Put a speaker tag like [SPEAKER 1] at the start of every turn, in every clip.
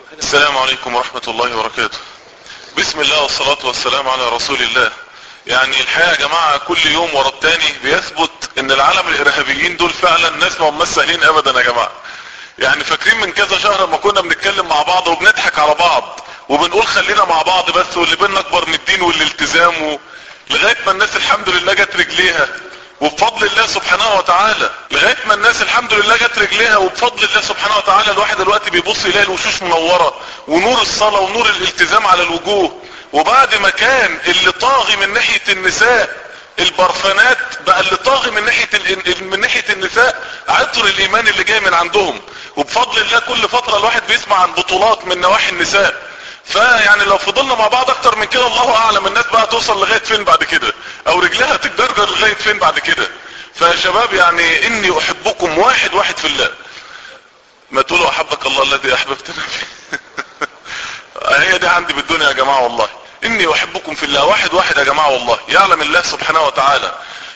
[SPEAKER 1] السلام عليكم ورحمة الله وبركاته بسم الله والصلاة والسلام على رسول الله يعني الحقيقة يا جماعة كل يوم ورا التاني بيثبت ان العالم الارهابيين دول فعلا ناس ما هم سهلين ابدا يا جماعة يعني فاكرين من كذا شهر لما كنا بنتكلم مع بعض وبنضحك على بعض وبنقول خلينا مع بعض بس واللي بينا اكبر من الدين والالتزام و... لغاية ما الناس الحمد لله جت رجليها وبفضل الله سبحانه وتعالى لغاية ما الناس الحمد لله جت رجليها وبفضل الله سبحانه وتعالى الواحد دلوقتي بيبص يلاقي الوشوش منورة ونور الصلاة ونور الالتزام على الوجوه وبعد ما كان اللي طاغي من ناحية النساء البرفانات بقى اللي طاغي من ناحية ال... من ناحية النساء عطر الايمان اللي جاي من عندهم وبفضل الله كل فترة الواحد بيسمع عن بطولات من نواحي النساء فيعني لو فضلنا مع بعض اكتر من كده الله اعلم الناس بقى توصل لغاية فين بعد كده او رجلها تتجرجر لغاية فين بعد كده فيا شباب يعني اني احبكم واحد واحد في الله ما تقولوا احبك الله الذي احببتنا فيه هي دي عندي بالدنيا يا جماعة والله اني احبكم في الله واحد واحد يا جماعة والله يعلم الله سبحانه وتعالى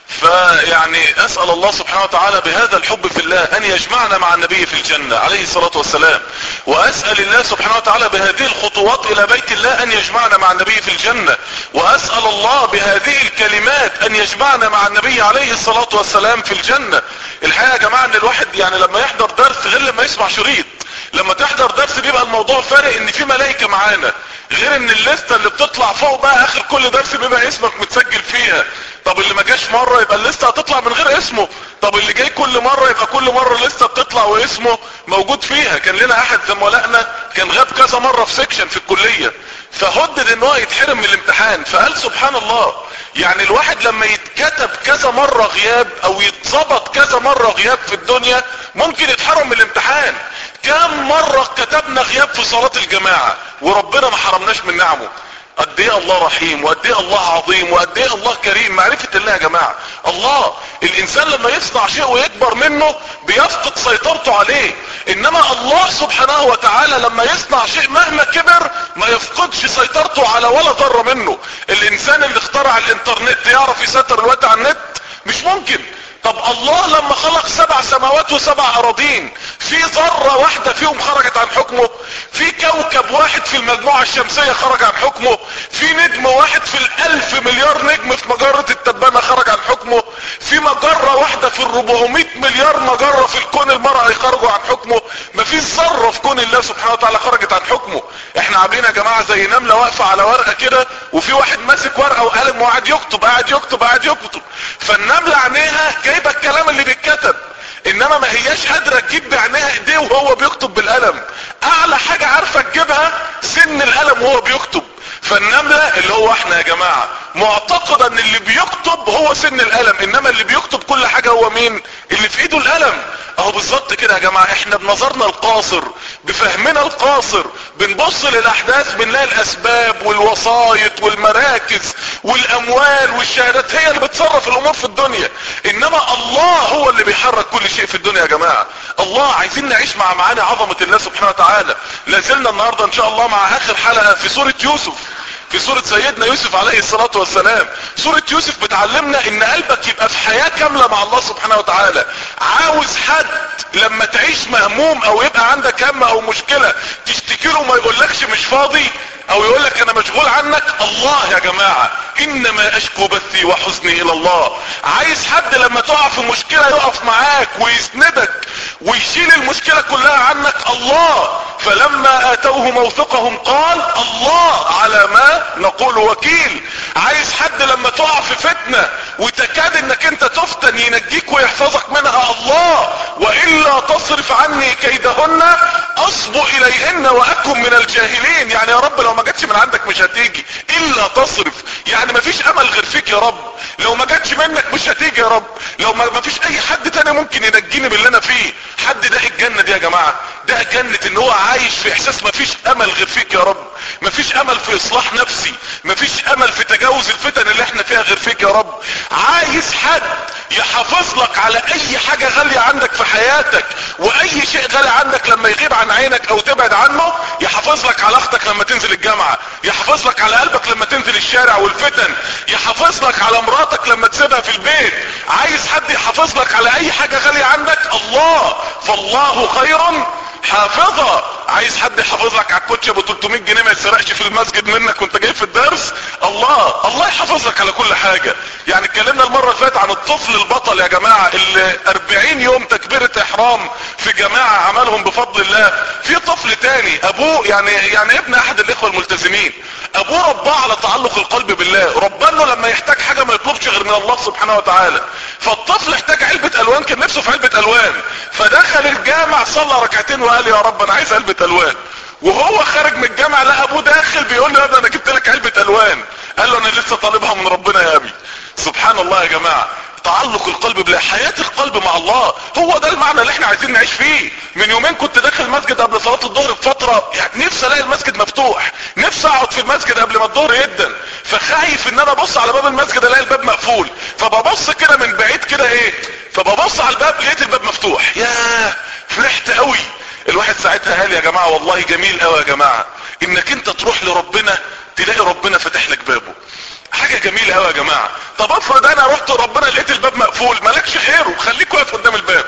[SPEAKER 1] فيعني اسأل الله سبحانه وتعالى بهذا الحب في الله ان يجمعنا مع النبي في الجنة عليه الصلاة والسلام واسأل الله سبحانه وتعالى بهذه الخطوات الى بيت الله ان يجمعنا مع النبي في الجنة واسأل الله بهذه الكلمات ان يجمعنا مع النبي عليه الصلاة والسلام في الجنة الحقيقة يا جماعة ان الواحد يعني لما يحضر درس غير لما يسمع شريط لما تحضر درس بيبقى الموضوع فارق ان في ملائكة معانا غير ان الليستة اللي بتطلع فوق بقى اخر كل درس بيبقى اسمك متسجل فيها طب اللي ما جاش مرة يبقى الليستة هتطلع من غير اسمه طب اللي جاي كل مرة يبقى كل مرة الليستة بتطلع واسمه موجود فيها كان لنا احد زملائنا كان غاب كذا مرة في سيكشن في الكلية فهدد ان هو يتحرم من الامتحان فقال سبحان الله يعني الواحد لما يتكتب كذا مرة غياب او يتظبط كذا مرة غياب في الدنيا ممكن يتحرم من الامتحان كم مرة كتبنا غياب في صلاة الجماعة وربنا ما حرمناش من نعمه قد ايه الله رحيم وقد ايه الله عظيم وقد ايه الله كريم معرفة الله يا جماعة الله الانسان لما يصنع شيء ويكبر منه بيفقد سيطرته عليه انما الله سبحانه وتعالى لما يصنع شيء مهما كبر ما يفقدش سيطرته على ولا ذرة منه الانسان اللي اخترع الانترنت يعرف يسيطر الوقت على النت مش ممكن طب الله لما خلق سبع سماوات وسبع اراضين في ذرة واحدة فيهم خرجت عن حكمه في كوكب واحد في المجموعة الشمسية خرج عن حكمه في نجم واحد في الالف مليار نجم في مجرة التبانة خرج عن حكمه في مجرة واحدة في الربعمائة مليار مجرة في الكون المرأة خرجوا عن حكمه مفيش ذرة في كون الله سبحانه وتعالى خرجت عن حكمه احنا عاملين يا جماعة زي نملة واقفة على ورقة كده وفي واحد ماسك ورقة وقلم وقاعد يكتب قاعد يكتب قاعد يكتب فالنملة عينيها جايبة الكلام اللي بيتكتب انما ما هياش قادرة تجيب بعينيها ايديه وهو بيكتب بالقلم اعلى حاجة عارفة تجيبها سن القلم وهو بيكتب فالنملة اللي هو احنا يا جماعة معتقدة ان اللي بيكتب هو سن القلم انما اللي بيكتب كل حاجة هو مين اللي في ايده القلم اهو بالظبط كده يا جماعة احنا بنظرنا القاصر بفهمنا القاصر بنبص للاحداث بنلاقي الاسباب والوسايط والمراكز والاموال والشهادات هي اللي بتصرف الامور في الدنيا انما الله هو اللي بيحرك كل شيء في الدنيا يا جماعة الله عايزين نعيش مع معاني عظمة الله سبحانه وتعالى لازلنا النهاردة ان شاء الله مع اخر حلقة في سورة يوسف في سورة سيدنا يوسف عليه الصلاة والسلام سورة يوسف بتعلمنا ان قلبك يبقى في حياة كاملة مع الله سبحانه وتعالى عاوز حد لما تعيش مهموم او يبقى عندك هم او مشكلة تشتكي له ما يقولكش مش فاضي او يقولك انا مشغول عنك الله يا جماعة انما اشكو بثي وحزني الى الله عايز حد لما تقع في مشكلة يقف معاك ويسندك ويشيل المشكلة كلها عنك الله فلما اتوه موثقهم قال الله على ما نقول وكيل عايز حد لما تقع في فتنة وتكاد انك انت تفتن ينجيك ويحفظك منها الله والا تصرف عني كيدهن اصب اليهن واكن من الجاهلين يعني يا رب لو ما جاتش من عندك مش هتيجي الا تصرف يعني ما فيش امل غير فيك يا رب لو ما جاتش منك مش هتيجي يا رب لو ما فيش اي حد تاني ممكن ينجيني باللي انا فيه حد ده الجنة دي يا جماعة ده جنة ان هو عايش في احساس ما فيش امل غير فيك يا رب ما فيش امل في اصلاح نفسي ما فيش امل في تجاوز الفتن اللي احنا فيها غير فيك يا رب عايز حد يحافظ لك على اي حاجة غالية عندك في حياتك واي شيء غالي عندك لما يغيب عن عينك او تبعد عنه يحافظ لك على اختك لما تنزل الجامعة يحافظ لك على قلبك لما تنزل الشارع والفتن يحافظ لك على مراتك لما تسيبها في البيت عايز حد يحافظ لك على اي حاجة غالية عندك الله فالله خيرا حافظة عايز حد يحافظ لك على الكوتش ابو 300 جنيه ما يسرقش في المسجد منك وانت جاي في الدرس الله الله يحافظ لك على كل حاجة يعني اتكلمنا المرة اللي فاتت عن الطفل البطل يا جماعة اللي 40 يوم تكبيرة احرام في جماعة عملهم بفضل الله في طفل تاني ابوه يعني يعني ابن احد الاخوة الملتزمين ابوه رباه على تعلق القلب بالله ربنا لما يحتاج حاجة ما يطلبش غير من الله سبحانه وتعالى فالطفل احتاج علبة الوان كان نفسه في علبة الوان فدخل الجامع صلى ركعتين وقال يا رب انا عايز علبة الوان وهو خارج من الجامع لقى ابوه داخل بيقول له يا ابني انا جبت لك علبة الوان قال له انا لسه طالبها من ربنا يا ابي سبحان الله يا جماعة تعلق القلب بالله حياة القلب مع الله هو ده المعنى اللي احنا عايزين نعيش فيه من يومين كنت داخل المسجد قبل صلاة الظهر بفترة يعني نفسي الاقي المسجد مفتوح نفسي اقعد في المسجد قبل ما الظهر يدن فخايف ان انا ابص على باب المسجد الاقي الباب مقفول فببص كده من بعيد كده ايه فببص على الباب لقيت الباب مفتوح ياه فرحت قوي الواحد ساعتها قال يا جماعة والله جميل قوي يا جماعة انك انت تروح لربنا تلاقي ربنا فتح لك بابه حاجة جميلة قوي يا جماعة طب افرض انا رحت ربنا لقيت الباب مقفول مالكش خيره خليك واقف قدام الباب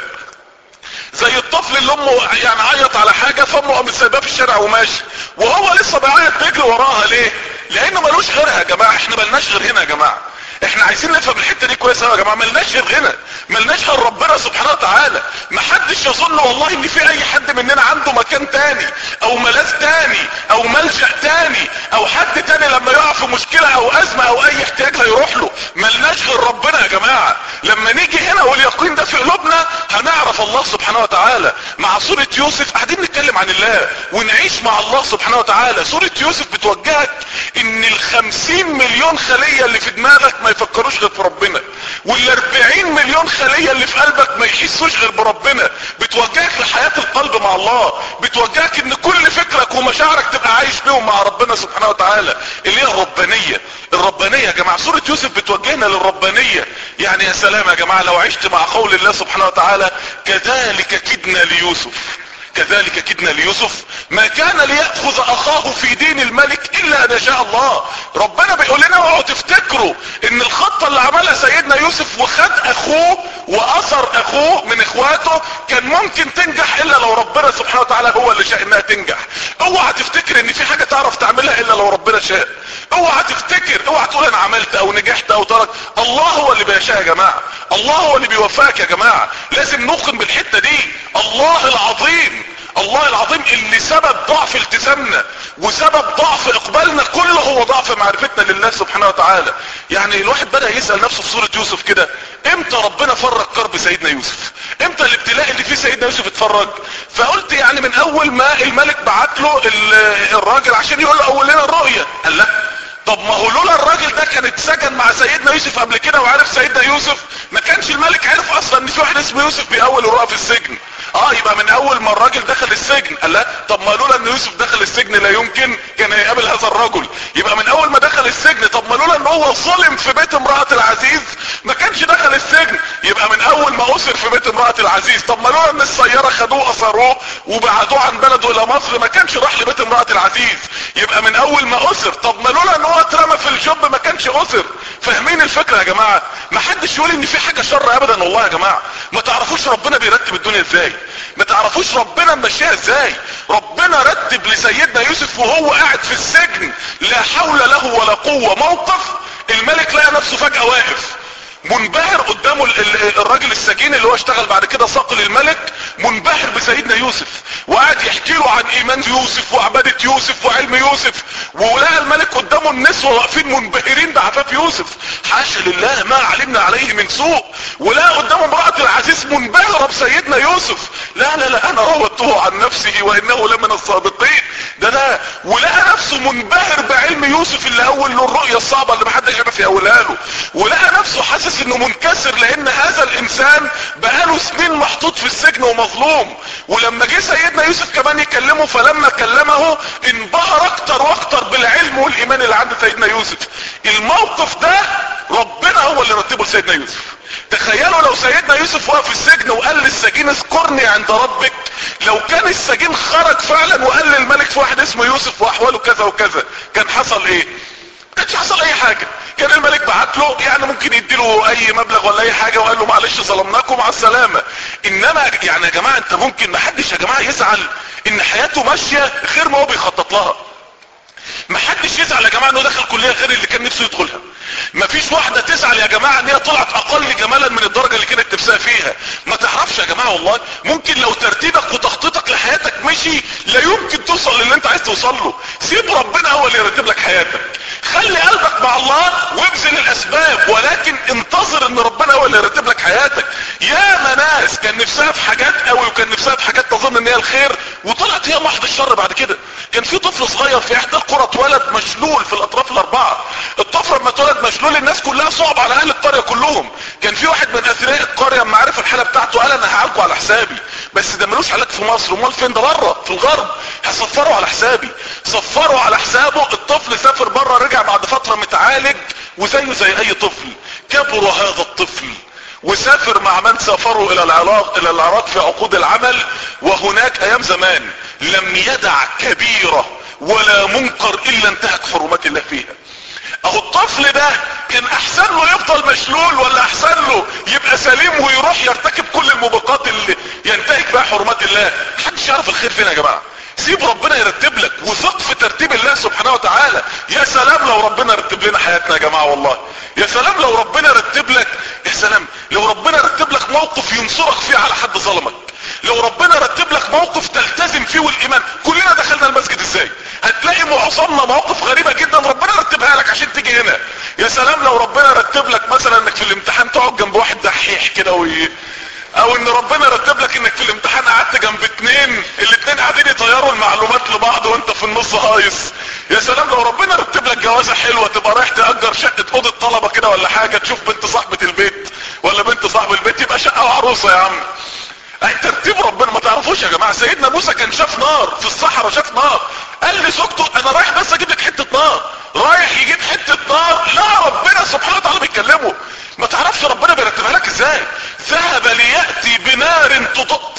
[SPEAKER 1] زي الطفل اللي امه يعني عيط على حاجة فامه قامت سايباه في الشارع وماشي وهو لسه بيعيط بيجري وراها ليه لانه ملوش غيرها يا جماعة احنا ملناش غير هنا يا جماعة احنا عايزين نفهم الحتة دي كويس يا جماعة ملناش غير هنا ملناش غير ربنا سبحانه وتعالى محدش يظن والله ان في اي حد مننا عنده مكان تاني او ملاذ تاني او ملجأ تاني او حد تاني لما يقع في مشكلة او ازمة او اي احتياج هيروح له ملناش غير ربنا يا جماعة لما نيجي هنا واليقين ده في قلوبنا هنعرف الله سبحانه وتعالى مع سورة يوسف قاعدين نتكلم عن الله ونعيش مع الله سبحانه وتعالى سورة يوسف بتوجهك ان الخمسين مليون خلية اللي في دماغك ما يفكروش غير في ربنا والاربعين مليون خلية اللي في قلبك ما يحسوش غير بربنا بتوجهك لحياة القلب مع الله بتوجهك ان كل فكرك ومشاعرك تبقى عايش بيهم مع ربنا سبحانه وتعالى اللي هي الربانية الربانية يا جماعة سورة يوسف بتوجهنا للربانية يعني يا سلام يا جماعة لو عشت مع قول الله سبحانه وتعالى كذلك كدنا ليوسف كذلك كدنا ليوسف ما كان ليأخذ اخاه في دين الملك الا ان شاء الله ربنا بيقول لنا اوعوا تفتكروا ان الخطة اللي عملها سيدنا يوسف وخد اخوه واثر اخوه من اخواته كان ممكن تنجح الا لو ربنا سبحانه وتعالى هو اللي شاء انها تنجح اوعى تفتكر ان في حاجة تعرف تعملها الا لو ربنا شاء اوعى تفتكر اوعى تقول انا عملت او نجحت او ترك الله هو اللي بيشاء يا جماعة الله هو اللي بيوفقك يا جماعة لازم نوقن بالحتة دي الله العظيم الله العظيم اللي سبب ضعف التزامنا وسبب ضعف اقبالنا كله هو ضعف معرفتنا لله سبحانه وتعالى يعني الواحد بدأ يسأل نفسه في سورة يوسف كده امتى ربنا فرج كرب سيدنا يوسف امتى الابتلاء اللي فيه سيدنا يوسف اتفرج فقلت يعني من اول ما الملك بعت له الراجل عشان يقول له اول لنا الرؤية قال لا طب ما هو لولا الراجل ده كان اتسجن مع سيدنا يوسف قبل كده وعرف سيدنا يوسف ما كانش الملك عرف اصلا ان في واحد اسمه يوسف بيأول الرؤى في السجن اه يبقى من اول ما الراجل دخل السجن قال لا طب ما لولا ان يوسف دخل السجن لا يمكن كان هيقابل هذا الرجل يبقى من اول ما دخل السجن طب ما لولا ان هو ظلم في بيت امرأة العزيز ما كانش دخل السجن يبقى من اول ما اسر في بيت امرأة العزيز طب ما لولا ان السيارة خدوه اثروه وبعدوه عن بلده الى مصر ما كانش راح لبيت امرأة العزيز يبقى من اول ما اسر طب ما لولا ان هو اترمى في الجب ما كانش اسر فاهمين الفكرة يا جماعة ما حدش يقول ان في حاجة شر ابدا والله يا جماعة ما تعرفوش ربنا بيرتب الدنيا ازاي ما تعرفوش ربنا ماشيها ازاي ربنا رتب لسيدنا يوسف وهو قاعد في السجن لا حول له ولا قوة موقف الملك لقى نفسه فجأة واقف منبهر قدامه الراجل السجين اللي هو اشتغل بعد كده صقل الملك منبهر بسيدنا يوسف وقعد يحكي له عن ايمان يوسف وعبادة يوسف وعلم يوسف ولقى الملك قدامه النسوة واقفين منبهرين بعفاف يوسف حاشا لله ما علمنا عليه من سوء ولقى قدامه امرأة العزيز منبهرة بسيدنا يوسف لا لا لا انا راودته عن نفسه وانه لمن الصادقين ده ده ولقى نفسه منبهر بعلم يوسف اللي اول له الرؤية الصعبة اللي محدش عرف يقولها له ولقى نفسه حاسس انه منكسر لان هذا الانسان بقاله سنين محطوط في السجن ومظلوم ولما جه سيدنا يوسف كمان يكلمه فلما كلمه انبهر اكتر واكتر بالعلم والايمان اللي عند سيدنا يوسف الموقف ده ربنا هو اللي رتبه لسيدنا يوسف تخيلوا لو سيدنا يوسف وقف في السجن وقال للسجين اذكرني عند ربك لو كان السجين خرج فعلا وقال للملك في واحد اسمه يوسف واحواله كذا وكذا كان حصل ايه كانش حصل اي حاجة كان الملك بعت له يعني ممكن يديله اي مبلغ ولا اي حاجة وقال له معلش ظلمناكم مع السلامة انما يعني يا جماعة انت ممكن محدش يا جماعة يزعل ان حياته ماشية غير ما هو بيخطط لها محدش يزعل يا جماعة انه دخل كلية غير اللي كان نفسه يدخلها مفيش واحدة تزعل يا جماعة ان هي طلعت اقل جمالا من الدرجة اللي كانت نفسها فيها ما تعرفش يا جماعة والله ممكن لو ترتيبك وتخطيطك لحياتك مشي لا يمكن توصل للي انت عايز توصل له سيب ربنا هو اللي يرتب لك حياتك خلي قلبك مع الله وابذل الاسباب ولكن انتظر ان ربنا هو اللي يرتب لك حياتك يا ناس كان نفسها في حاجات قوي وكان نفسها في حاجات تظن ان هي الخير وطلعت هي محض الشر بعد كده كان في طفل صغير في احدى القرى اتولد مشلول في الاطراف الاربعة الطفل لما اتولد مشلول الناس كلها صعب على اهل القرية كلهم كان في واحد من اثرياء القرية لما عرف الحالة بتاعته قال انا هعالجه على حسابي بس ده ملوش علاج في مصر امال فين ده بره في الغرب هصفره على حسابي صفروا على حسابه الطفل سافر بره رجع بعد فترة متعالج وزيه زي اي طفل كبر هذا الطفل وسافر مع من سافروا الى العراق الى العراق في عقود العمل وهناك ايام زمان لم يدع كبيرة ولا منكر الا انتهك حرمات الله فيها اهو الطفل ده كان احسن له يفضل مشلول ولا احسن له يبقى سليم ويروح يرتكب كل الموبقات اللي ينتهك بها حرمات الله محدش يعرف الخير فين يا جماعه سيب ربنا يرتب لك وثق في ترتيب الله سبحانه وتعالى يا سلام لو ربنا رتب لنا حياتنا يا جماعه والله يا سلام لو ربنا رتب لك يا سلام لو ربنا رتب لك موقف ينصرك فيه على حد ظلمك لو ربنا رتب لك موقف تلتزم فيه والايمان كلنا دخلنا المسجد ازاي هتلاقي معظمنا مواقف غريبة جدا ربنا رتبها لك عشان تيجي هنا يا سلام لو ربنا رتب لك مثلا انك في الامتحان تقعد جنب واحد دحيح كده وي... او ان ربنا رتب لك انك في الامتحان قعدت جنب اتنين الاتنين قاعدين يطيروا المعلومات لبعض وانت في النص هايص يا سلام لو ربنا رتب لك جوازة حلوة تبقى رايح تأجر شقة اوضة طلبة كده ولا حاجة تشوف بنت صاحبة البيت ولا بنت صاحب البيت يبقى شقة وعروسة يا عم اي ترتيب ربنا ما تعرفوش يا جماعة سيدنا موسى كان شاف نار في الصحراء شاف نار قال لزوجته انا رايح بس اجيب لك حتة نار رايح يجيب حتة نار لا ربنا سبحانه وتعالى بيتكلمه ما تعرفش ربنا بيرتبها لك ازاي ذهب ليأتي بنار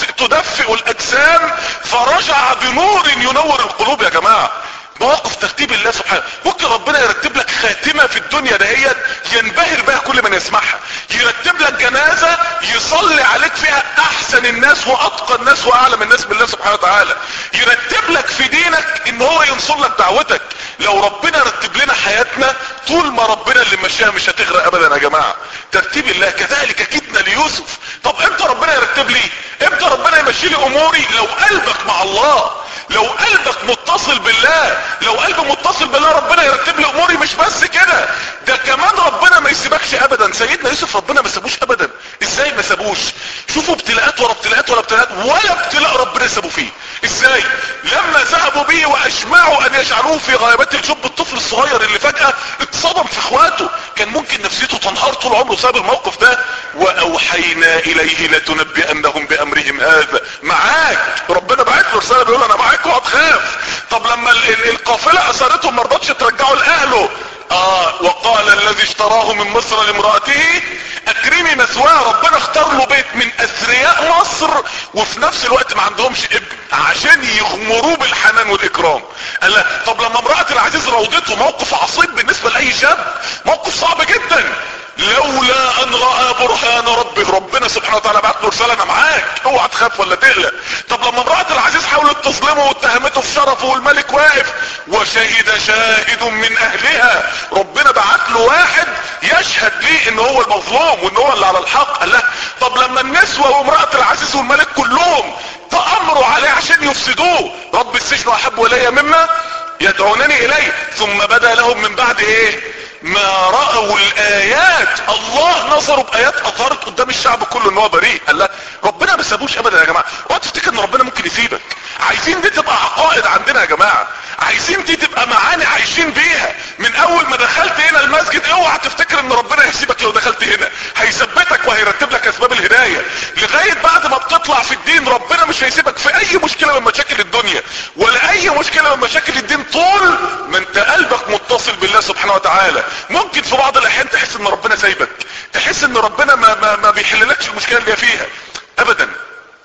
[SPEAKER 1] تدفئ الاجسام فرجع بنور ينور القلوب يا جماعة مواقف ترتيب الله سبحانه ممكن ربنا يرتب لك خاتمة في الدنيا دهيت ينبهر بها كل من يسمعها يرتب لك جنازة يصلي عليك فيها احسن الناس واتقى الناس واعلم الناس بالله سبحانه وتعالى يرتب لك في دينك ان هو ينصر لك دعوتك لو ربنا رتب لنا حياتنا طول ما ربنا اللي مشاها مش هتغرق ابدا يا جماعة ترتيب الله كذلك كدنا ليوسف طب امتى ربنا يرتب لي امتى ربنا يمشي لي اموري لو قلبك مع الله لو قلبك متصل بالله لو قلبي متصل بالله ربنا يرتب لي اموري مش بس كده ده كمان ربنا ما يسيبكش ابدا سيدنا يوسف ربنا ما سابوش ابدا ازاي ما سابوش شوفوا ابتلاءات ورا ابتلاءات ورا ابتلاءات ولا ابتلاء ربنا سابوا فيه ازاي لما ذهبوا به واجمعوا ان يجعلوه في غيابات الجب الطفل الصغير اللي فجأة اتصدم في اخواته كان ممكن نفسيته تنهار طول عمره بسبب الموقف ده واوحينا اليه لتنبئنهم بامرهم هذا معاك ربنا بعت له رساله بيقول انا معاك اوعى تخاف طب لما القافله اثرتهم ما رضتش ترجعوا لاهله اه وقال الذي اشتراه من مصر لامرأته اكرمي مثواه ربنا اختار له بيت من اثرياء مصر وفي نفس الوقت ما عندهمش ابن عشان يغمروه بالحنان والاكرام قال لا طب لما امرأة العزيز روضته موقف عصيب بالنسبة لاي شاب موقف صعب جدا لولا ان رأى برهان ربه ربنا سبحانه وتعالى بعت له رسالة انا معاك اوعى تخاف ولا تقلق طب لما امرأة العزيز حاولت تظلمه واتهمته في شرفه والملك واقف وشهد شاهد من اهلها ربنا بعت له واحد يشهد ليه ان هو المظلوم وان هو اللي على الحق قال له طب لما النسوة وامرأة العزيز والملك كلهم تأمروا عليه عشان يفسدوه رب السجن احب الي مما يدعونني اليه ثم بدا لهم من بعد ايه ما رأوا الايات الله نظروا بايات اظهرت قدام الشعب كله ان هو بريء قال لا ربنا ما سابوش ابدا يا جماعة اوعى تفتكر ان ربنا ممكن يسيبك عايزين دي تبقى عقائد عندنا يا جماعة عايزين دي تبقى معاني عايشين بيها من اول ما دخلت هنا المسجد اوعى تفتكر ان ربنا هيسيبك لو دخلت هنا هيثبتك وهيرتب لك اسباب الهداية لغاية بعد ما بتطلع في الدين ربنا مش هيسيبك في اي مشكلة من مشاكل الدنيا ولا اي مشكلة من مشاكل الدين طول ما انت قلبك متصل بالله سبحانه وتعالى ممكن في بعض الاحيان تحس ان ربنا سايبك تحس ان ربنا ما, ما, ما بيحللكش المشكلة اللي فيها ابدا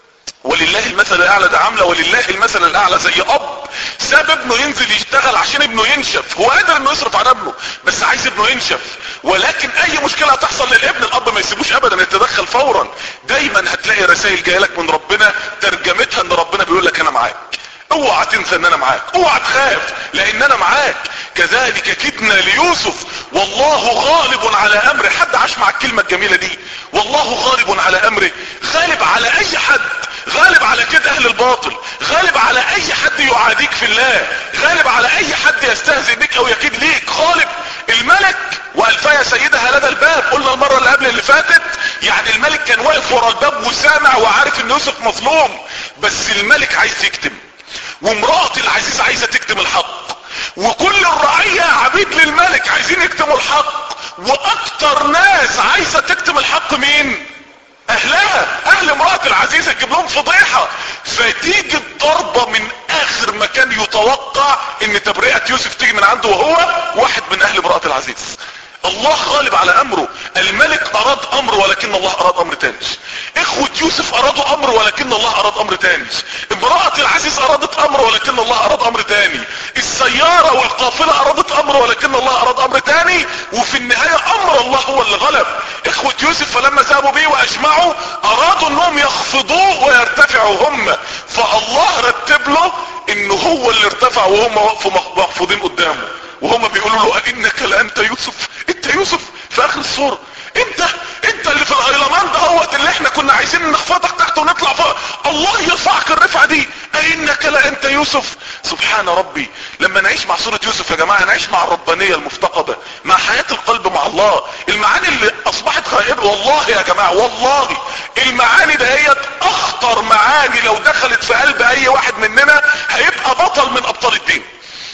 [SPEAKER 1] ولله المثل الاعلى ده عامله ولله المثل الاعلى زي اب ساب ابنه ينزل يشتغل عشان ابنه ينشف هو قادر انه يصرف على ابنه بس عايز ابنه ينشف ولكن اي مشكله هتحصل للابن الاب ما يسيبوش ابدا يتدخل فورا دايما هتلاقي رسائل جايه لك من ربنا ترجمتها ان ربنا بيقول لك انا معاك اوعى تنسى ان انا معاك اوعى تخاف لان انا معاك كذلك كدنا ليوسف والله غالب على امره حد عاش مع الكلمة الجميلة دي والله غالب على امره غالب على اي حد غالب على كده اهل الباطل غالب على اي حد يعاديك في الله غالب على اي حد يستهزئ بك او يكيد ليك غالب الملك والفا سيدها لدى الباب قلنا المرة اللي قبل اللي فاتت يعني الملك كان واقف ورا الباب وسامع وعارف ان يوسف مظلوم بس الملك عايز يكتم وامرأة العزيز عايزة تكتم الحق وكل الرعية عبيد للملك عايزين يكتموا الحق واكتر ناس عايزة تكتم الحق مين اهلها اهل امرأة العزيز تجيب لهم فضيحة فتيجي الضربة من اخر مكان يتوقع ان تبرئة يوسف تيجي من عنده وهو واحد من اهل امرأة العزيز الله غالب على امره الملك اراد امر ولكن الله اراد امر تاني اخوة يوسف ارادوا امر ولكن الله اراد امر تاني امرأة العزيز ارادت امر ولكن الله اراد امر تاني السيارة والقافلة ارادت امر ولكن الله اراد امر تاني وفي النهاية امر الله هو اللي غلب اخوة يوسف فلما ذهبوا بيه واجمعوا ارادوا انهم يخفضوه ويرتفعوا هم فالله رتب له انه هو اللي ارتفع وهم وقفوا مخفوضين قدامه وهم بيقولوا له انك لانت يوسف انت يوسف في اخر الصورة انت انت اللي في الهيلمان ده هوت اللي احنا كنا عايزين نخفضك تحت ونطلع فوق الله يرفعك الرفعة دي انك لانت يوسف سبحان ربي لما نعيش مع صورة يوسف يا جماعة نعيش مع الربانية المفتقدة مع حياة القلب مع الله المعاني اللي اصبحت غائبة والله يا جماعة والله المعاني دهيت اخطر معاني لو دخلت في قلب اي واحد مننا هيبقى بطل من ابطال الدين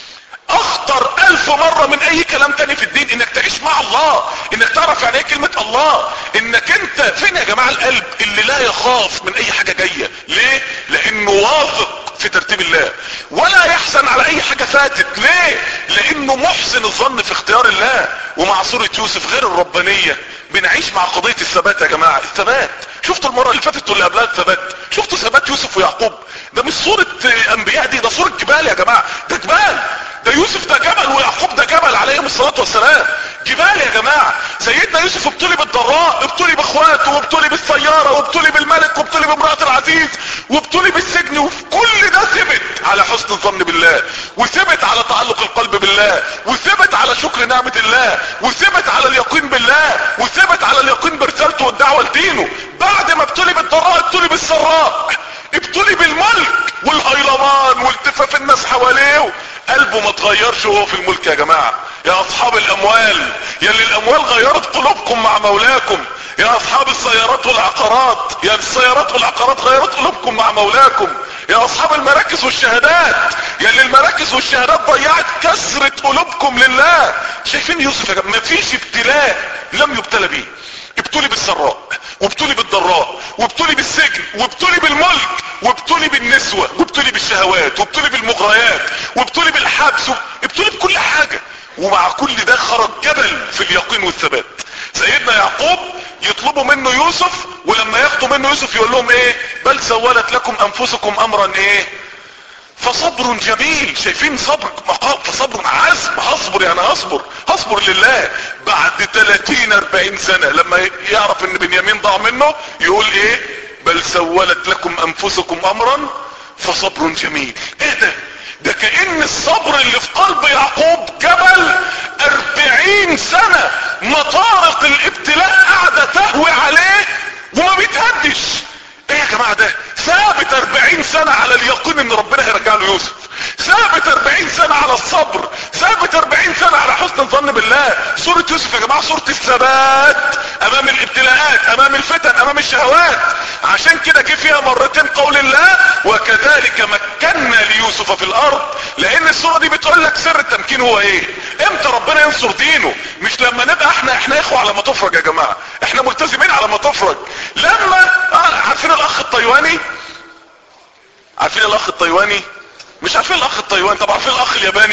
[SPEAKER 1] اخطر الف مرة من اي كلام تاني في الدين انك تعيش مع الله انك تعرف يعني ايه كلمة الله انك انت فين يا جماعة القلب اللي لا يخاف من اي حاجة جاية ليه لانه واثق في ترتيب الله ولا يحزن على اي حاجة فاتت ليه لانه محسن الظن في اختيار الله ومع صورة يوسف غير الربانية بنعيش مع قضية الثبات يا جماعة الثبات شفتوا المرة اللي فاتت واللي قبلها الثبات شفتوا ثبات يوسف ويعقوب ده مش صورة انبياء دي ده صورة جبال يا جماعة ده جبال ده يوسف ده جبل ويعقوب ده جبل عليهم الصلاة والسلام جبال يا جماعة سيدنا يوسف ابتلي بالضراء ابتلي باخواته وابتلي بالسيارة وابتلي بالملك وابتلي بامرأة العزيز وابتلي بالسجن وفي كل ده ثبت على حسن الظن بالله وثبت على تعلق القلب بالله وثبت على شكر نعمة الله وثبت على اليقين بالله وثبت على اليقين برسالته والدعوة لدينه بعد ما ابتلي بالضراء ابتلي بالسراء ابتلي بالملك والهيلمان والتفاف الناس حواليه قلبه ما تغيرش وهو في الملك يا جماعة يا اصحاب الاموال يا اللي الاموال غيرت قلوبكم مع مولاكم يا اصحاب السيارات والعقارات يا السيارات والعقارات غيرت قلوبكم مع مولاكم يا اصحاب المراكز والشهادات يا اللي المراكز والشهادات ضيعت كسرة قلوبكم لله شايفين يوسف يا جماعة مفيش ابتلاء لم يبتلى بيه ابتلي بالسراء وابتلي بالضراء وابتلي بالسجن وابتلي بالملك وابتلي بالنسوة وابتلي بالشهوات وابتلي بالمغريات وابتلي بالحبس ابتلي بكل حاجة ومع كل ده خرج جبل في اليقين والثبات سيدنا يعقوب يطلبوا منه يوسف ولما ياخدوا منه يوسف يقول لهم ايه بل سولت لكم انفسكم امرا ايه فصبر جميل شايفين صبر مقام فصبر عزم هصبر يعني هصبر هصبر لله بعد 30 40 سنة لما يعرف ان بنيامين ضاع منه يقول ايه بل سولت لكم انفسكم امرا فصبر جميل ايه ده ده كأن الصبر اللي في قلب يعقوب جبل اربعين سنة مطارق الابتلاء قاعدة تهوي عليه وما بيتهدش ايه يا جماعة ده ثابت اربعين سنة على اليقين ان ربنا هيرجع له يوسف ثابت اربعين سنة على الصبر ثابت اربعين سنة على حسن الظن بالله سورة يوسف يا جماعة سورة الثبات امام الابتلاءات امام الفتن امام الشهوات عشان كده جه فيها مرتين قول الله وكذلك مكنا ليوسف في الارض لان السورة دي بتقول لك سر التمكين هو ايه امتى ربنا ينصر دينه مش لما نبقى احنا احنا اخوة على ما تفرج يا جماعة احنا ملتزمين على ما تفرج لما آه عارفين الاخ الطيواني عارفين الاخ الطيواني مش عارفين الاخ الطيواني طب عارفين الاخ الياباني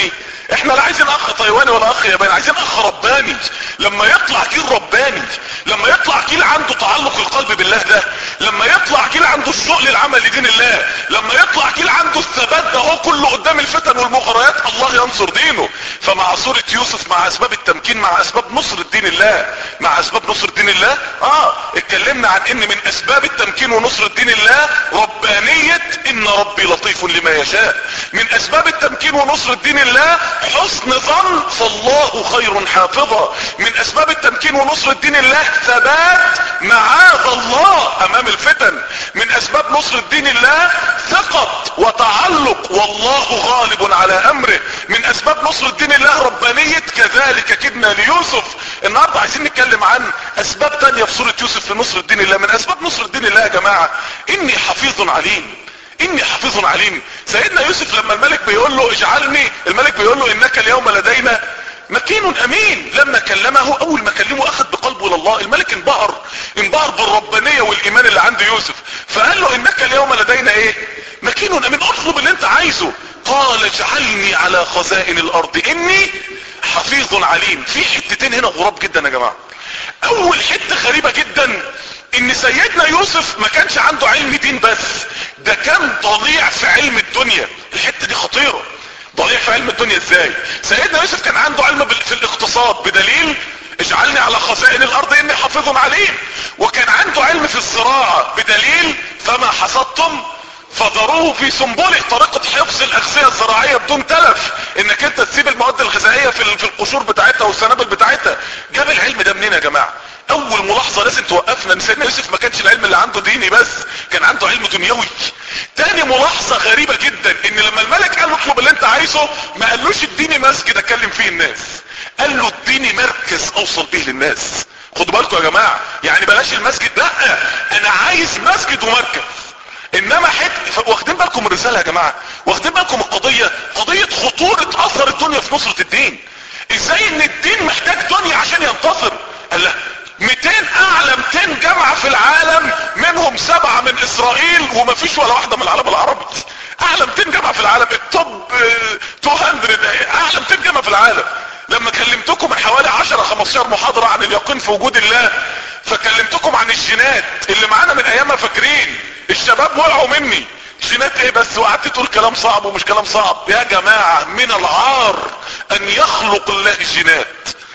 [SPEAKER 1] احنا لا عايزين اخ تايواني ولا اخ ياباني عايزين اخ رباني لما يطلع جيل رباني لما يطلع جيل عنده تعلق القلب بالله ده لما يطلع جيل عنده الشوق للعمل لدين الله لما يطلع جيل عنده الثبات ده هو كله قدام الفتن والمغريات الله ينصر دينه فمع سورة يوسف مع اسباب التمكين مع اسباب نصر دين الله مع اسباب نصر دين الله اه اتكلمنا عن ان من اسباب التمكين ونصر دين الله ربانية ان ربي لطيف لما يشاء من اسباب التمكين ونصر دين الله حسن ظن فالله خير حافظا من اسباب التمكين ونصر دين الله ثبات معاذ الله امام الفتن من اسباب نصر دين الله ثقة وتعلق والله غالب على امره من اسباب نصر دين الله ربانية كذلك كدنا ليوسف النهاردة عايزين نتكلم عن اسباب تانية في سورة يوسف في نصر الدين الله من اسباب نصر الدين الله يا جماعة اني حفيظ عليم اني حفيظ عليم سيدنا يوسف لما الملك بيقول له اجعلني الملك بيقول له انك اليوم لدينا مكين امين لما كلمه اول ما كلمه اخذ بقلبه الى الله الملك انبهر انبهر بالربانية والايمان اللي عند يوسف فقال له انك اليوم لدينا ايه مكين امين اطلب اللي انت عايزه قال اجعلني على خزائن الارض اني حفيظ عليم في حتتين هنا غراب جدا يا جماعة اول حتة غريبة جدا ان سيدنا يوسف ما كانش عنده علم دين بس ده كان ضليع في علم الدنيا الحتة دي خطيرة ضليع في علم الدنيا ازاي سيدنا يوسف كان عنده علم في الاقتصاد بدليل اجعلني على خزائن الارض اني حافظ عليم وكان عنده علم في الزراعة بدليل فما حصدتم فضروه في سنبله طريقة حفظ الاغذية الزراعية بدون تلف انك انت تسيب المواد الغذائية في القشور بتاعتها والسنابل بتاعتها جاب العلم ده منين يا جماعة اول ملاحظة لازم توقفنا ان سيدنا يوسف ما كانش العلم اللي عنده ديني بس كان عنده علم دنيوي تاني ملاحظة غريبة جدا ان لما الملك قال له اطلب اللي انت عايزه ما قالوش اديني مسجد اكلم فيه الناس قال له اديني مركز اوصل بيه للناس خدوا بالكم يا جماعة يعني بلاش المسجد لا انا عايز مسجد ومركز انما حت واخدين بالكم من الرسالة يا جماعة واخدين بالكم القضية قضية خطورة اثر الدنيا في نصرة الدين ازاي ان الدين محتاج دنيا عشان ينتصر قال له 200 اعلى 200 جامعة في العالم منهم سبعة من اسرائيل وما فيش ولا واحدة من العالم العربي اعلى 200 جامعة في العالم التوب 200 اعلى 200 جامعة في العالم لما كلمتكم من حوالي 10 15 محاضرة عن اليقين في وجود الله فكلمتكم عن الجينات اللي معانا من ايامها فاكرين الشباب وقعوا مني جينات ايه بس وقعدت تقول كلام صعب ومش كلام صعب يا جماعة من العار ان يخلق الله الجينات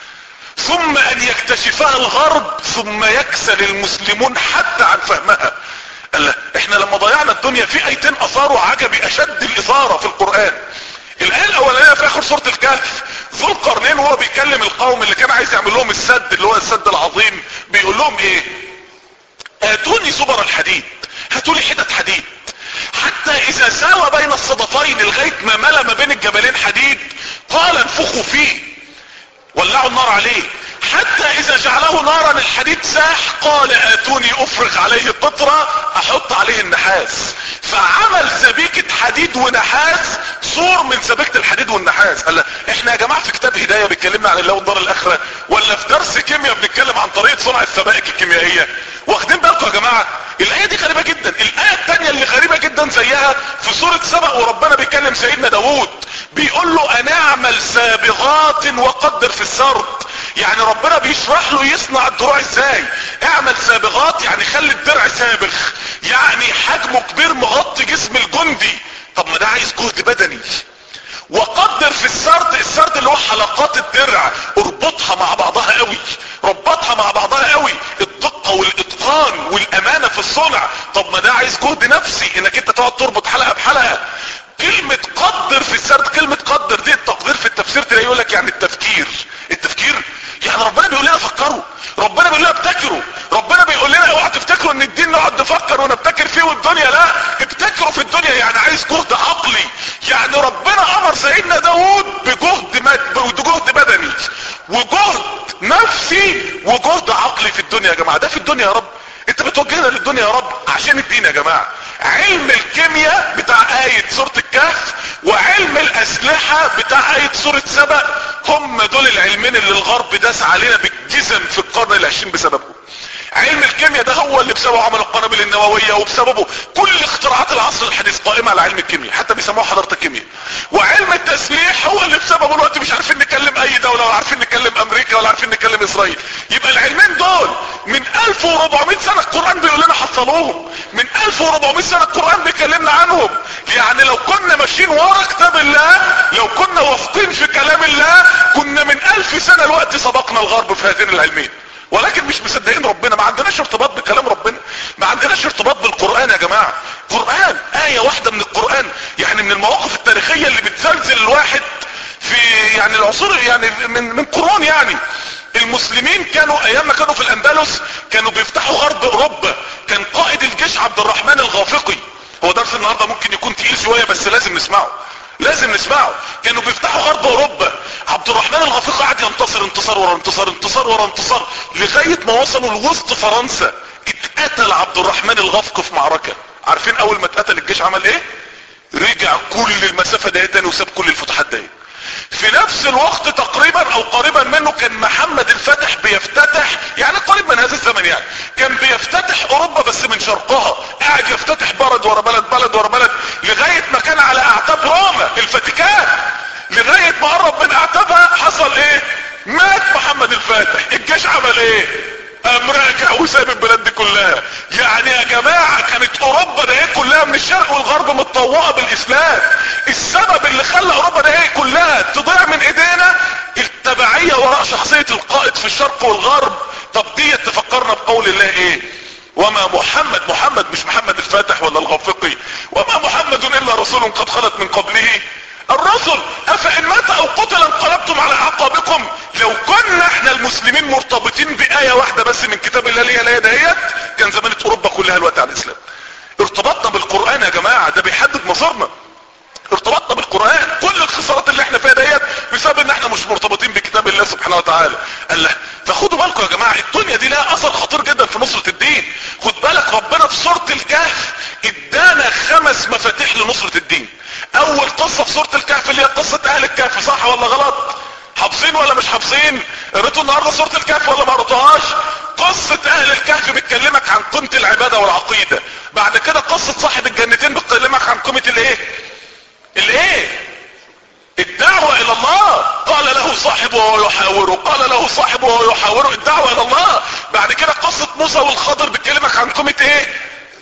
[SPEAKER 1] ثم ان يكتشفها الغرب ثم يكسل المسلمون حتى عن فهمها قال احنا لما ضيعنا الدنيا في ايتين اثاروا عجبي اشد الاثارة في القرآن الايه الاولانيه في اخر سورة الكهف ذو القرنين وهو بيكلم القوم اللي كان عايز يعمل لهم السد اللي هو السد العظيم بيقول لهم ايه اتوني زبر الحديد هاتوا لي حتت حديد حتى اذا ساوى بين الصدفين لغاية ما ملا ما بين الجبلين حديد قال انفخوا فيه ولعوا النار عليه حتى اذا جعله نارا الحديد ساح قال اتوني افرغ عليه قطرة احط عليه النحاس فعمل سبيكة حديد ونحاس صور من سبيكة الحديد والنحاس قال احنا يا جماعة في كتاب هداية بيتكلمنا عن الله والدار الاخرة ولا في درس كيمياء بنتكلم عن طريقة صنع السبائك الكيميائية واخدين بالكم يا جماعة الاية دي غريبة جدا الاية التانية اللي غريبة جدا زيها في سورة سبق وربنا بيكلم سيدنا داوود بيقول له انا اعمل سابغات وقدر في السرد يعني ربنا بيشرح له يصنع الدروع ازاي اعمل سابغات يعني خلي الدرع سابغ يعني حجمه كبير مغطي جسم الجندي طب ما ده عايز جهد بدني وقدر في السرد السرد اللي هو حلقات الدرع اربطها مع بعضها قوي ربطها مع بعضها قوي الدقة والاتقان والامانة في الصنع طب ما ده عايز جهد نفسي انك انت تقعد تربط حلقة بحلقة كلمة قدر في السرد كلمة قدر دي التقدير في التفسير تلاقيه يقول لك يعني التفكير التفكير يعني ربنا بيقول لنا فكروا ربنا بيقول لنا ابتكروا ربنا بيقول لنا اوعى تفتكروا ان الدين نقعد نفكر ونبتكر فيه والدنيا لا ابتكروا في الدنيا يعني عايز جهد عقلي يعني ربنا امر سيدنا داوود بجهد مد... بجهد بدني وجهد نفسي وجهد عقلي في الدنيا يا جماعه ده في الدنيا يا رب انت بتوجهنا للدنيا يا رب عشان الدين يا جماعه علم الكيمياء بتاع آية سورة الكهف وعلم الأسلحة بتاع آية سورة سبأ هم دول العلمين اللي الغرب داس علينا بالجزم في القرن العشرين بسببهم علم الكيمياء ده هو اللي بسببه عمل القنابل النووية وبسببه كل اختراعات العصر الحديث قائمة على علم الكيمياء حتى بيسموه حضارة الكيمياء وعلم التسليح هو اللي بسببه الوقت مش عارفين نكلم اي دولة ولا عارفين نكلم امريكا ولا عارفين نكلم اسرائيل يبقى العلمين دول من 1400 سنة القرآن بيقول لنا حصلوهم من 1400 سنة القرآن بيكلمنا عنهم يعني لو كنا ماشيين ورا كتاب الله لو كنا واثقين في كلام الله كنا من الف سنة الوقت سبقنا الغرب في هذين العلمين ولكن مش مصدقين ربنا ما عندناش ارتباط بكلام ربنا ما عندناش ارتباط بالقرآن يا جماعة قرآن آية واحدة من القرآن يعني من المواقف التاريخية اللي بتزلزل الواحد في يعني العصور يعني من من قرون يعني المسلمين كانوا ايام ما كانوا في الاندلس كانوا بيفتحوا غرب اوروبا كان قائد الجيش عبد الرحمن الغافقي هو درس النهارده ممكن يكون تقيل شويه بس لازم نسمعه لازم نسمعه كانوا بيفتحوا غرب اوروبا عبد الرحمن الغفيق قعد ينتصر انتصار ورا انتصار انتصار ورا انتصار لغايه ما وصلوا لوسط فرنسا اتقتل عبد الرحمن الغفق في معركه عارفين اول ما اتقتل الجيش عمل ايه رجع كل المسافه دي تاني وساب كل الفتوحات دي في نفس الوقت تقريبا او قريبا منه كان محمد الفاتح بيفتتح يعني قريب من هذا الزمن يعني كان بيفتتح اوروبا بس من شرقها قاعد يفتتح بلد ورا بلد بلد ورا بلد لغاية ما كان على اعتاب روما الفاتيكان لغاية ما قرب من اعتابها حصل ايه مات محمد الفاتح الجيش عمل ايه قام راجع وساب البلاد دي كلها يعني يا جماعة كانت اوروبا ده ايه كلها من الشرق والغرب متطوقة بالاسلام السبب اللي خلى اوروبا ده ايه كلها تضيع من ايدينا التبعية وراء شخصية القائد في الشرق والغرب طب دي تفكرنا بقول الله ايه وما محمد محمد مش محمد الفاتح ولا الغافقي وما محمد الا رسول قد خلت من قبله الرسل افان مات او قتل انقلبتم على اعقابكم لو كنا احنا المسلمين مرتبطين بآية واحدة بس من كتاب الله اللي هي الايه دهيت كان زمانة اوروبا كلها الوقت على الاسلام ارتبطنا بالقرآن يا جماعة ده بيحدد مصيرنا ارتبطنا بالقرآن كل الخسارات اللي احنا فيها ديت بسبب ان احنا مش مرتبطين بكتاب الله سبحانه وتعالى قال له فخدوا بالكم يا جماعة الدنيا دي لها اثر خطير جدا في نصرة الدين خد بالك ربنا في سورة الكهف ادانا خمس مفاتيح لنصرة الدين اول قصة في سورة الكهف اللي هي قصة اهل الكهف صح ولا غلط حافظين ولا مش حافظين قريتوا النهارده سوره الكهف ولا ما قريتوهاش قصه اهل الكهف بتكلمك عن قيمه العباده والعقيده بعد كده قصه صاحب الجنتين بتكلمك عن قيمه الايه الايه الدعوة الى الله قال له صاحبه وهو يحاوره قال له صاحبه وهو يحاوره الدعوة الى الله بعد كده قصة موسى والخضر بتكلمك عن قيمة ايه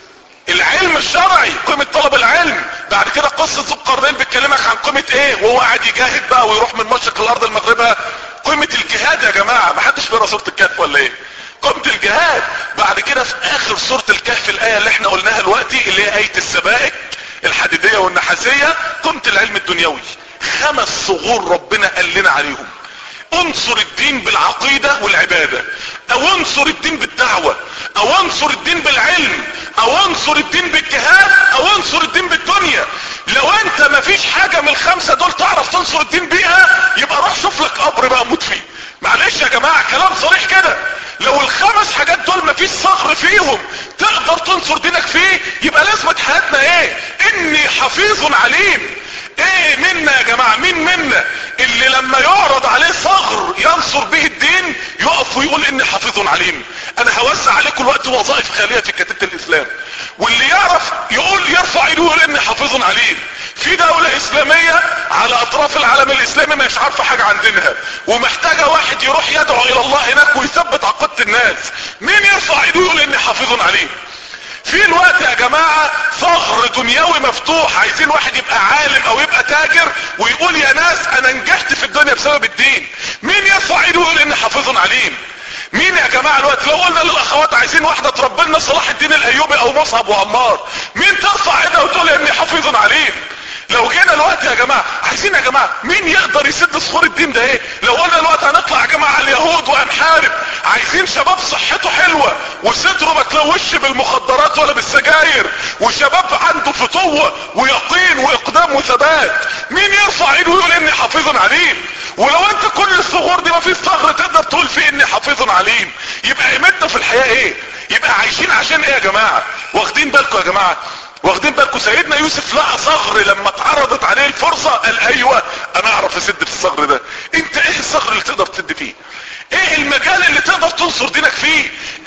[SPEAKER 1] العلم الشرعي قيمة طلب العلم بعد كده قصة ذو القرنين بتكلمك عن قيمة ايه وهو قاعد يجاهد بقى ويروح من مشرق الارض لمغربها قيمة الجهاد يا جماعة ما حدش بيقرا سورة الكهف ولا ايه قيمة الجهاد بعد كده في اخر سورة الكهف الاية اللي احنا قلناها دلوقتي اللي هي اية السبائك الحديدية والنحاسية قيمة العلم الدنيوي خمس صغور ربنا قال لنا عليهم انصر الدين بالعقيدة والعبادة او انصر الدين بالدعوة او انصر الدين بالعلم او انصر الدين بالجهاد او انصر الدين بالدنيا لو انت مفيش حاجة من الخمسة دول تعرف تنصر الدين بيها يبقى روح شوف لك قبر بقى موت فيه معلش يا جماعة كلام صريح كده لو الخمس حاجات دول مفيش صخر فيهم تقدر تنصر دينك فيه يبقى لازمة حياتنا ايه اني حفيظ عليم ايه منا يا جماعة مين منا اللي لما يعرض عليه صغر ينصر به الدين يقف ويقول اني حفيظ عليم انا هوسع عليكم الوقت وظائف خالية في كتيبة الاسلام واللي يعرف يقول يرفع ايده ويقول اني حفيظ عليم في دولة اسلامية على اطراف العالم الاسلامي مش عارفة حاجة عن دينها ومحتاجة واحد يروح يدعو الى الله هناك ويثبت عقيدة الناس مين يرفع ايده ويقول اني حفيظ عليم في الوقت يا جماعة ثغر دنيوي مفتوح عايزين واحد يبقى عالم او يبقى تاجر ويقول يا ناس انا نجحت في الدنيا بسبب الدين مين يرفع ايده ويقول اني حافظ عليم مين يا جماعة الوقت لو قلنا للاخوات عايزين واحدة تربي لنا صلاح الدين الايوبي او مصعب وعمار مين ترفع ايدها وتقول اني حافظ عليم لو جينا الوقت يا جماعة عايزين يا جماعة مين يقدر يسد صخور الدين ده ايه لو قلنا الوقت هنطلع يا جماعة على اليهود وهنحارب عايزين شباب صحته حلوة وصدره ما تلوش بالمخدرات ولا بالسجاير وشباب عنده فتوة ويقين واقدام وثبات مين يرفع ايده ويقول اني حافظ عليم ولو انت كل الثغور دي ما فيش ثغر تقدر تقول فيه اني حافظ عليم يبقى قيمتنا في الحياة ايه يبقى عايشين عشان ايه يا جماعة واخدين بالكم يا جماعة واخدين بالكم سيدنا يوسف لقى صغر لما اتعرضت عليه الفرصة قال ايوه انا اعرف اسد في الصغر ده انت ايه الصغر اللي تقدر تسد فيه ايه المجال اللي تقدر تنصر دينك فيه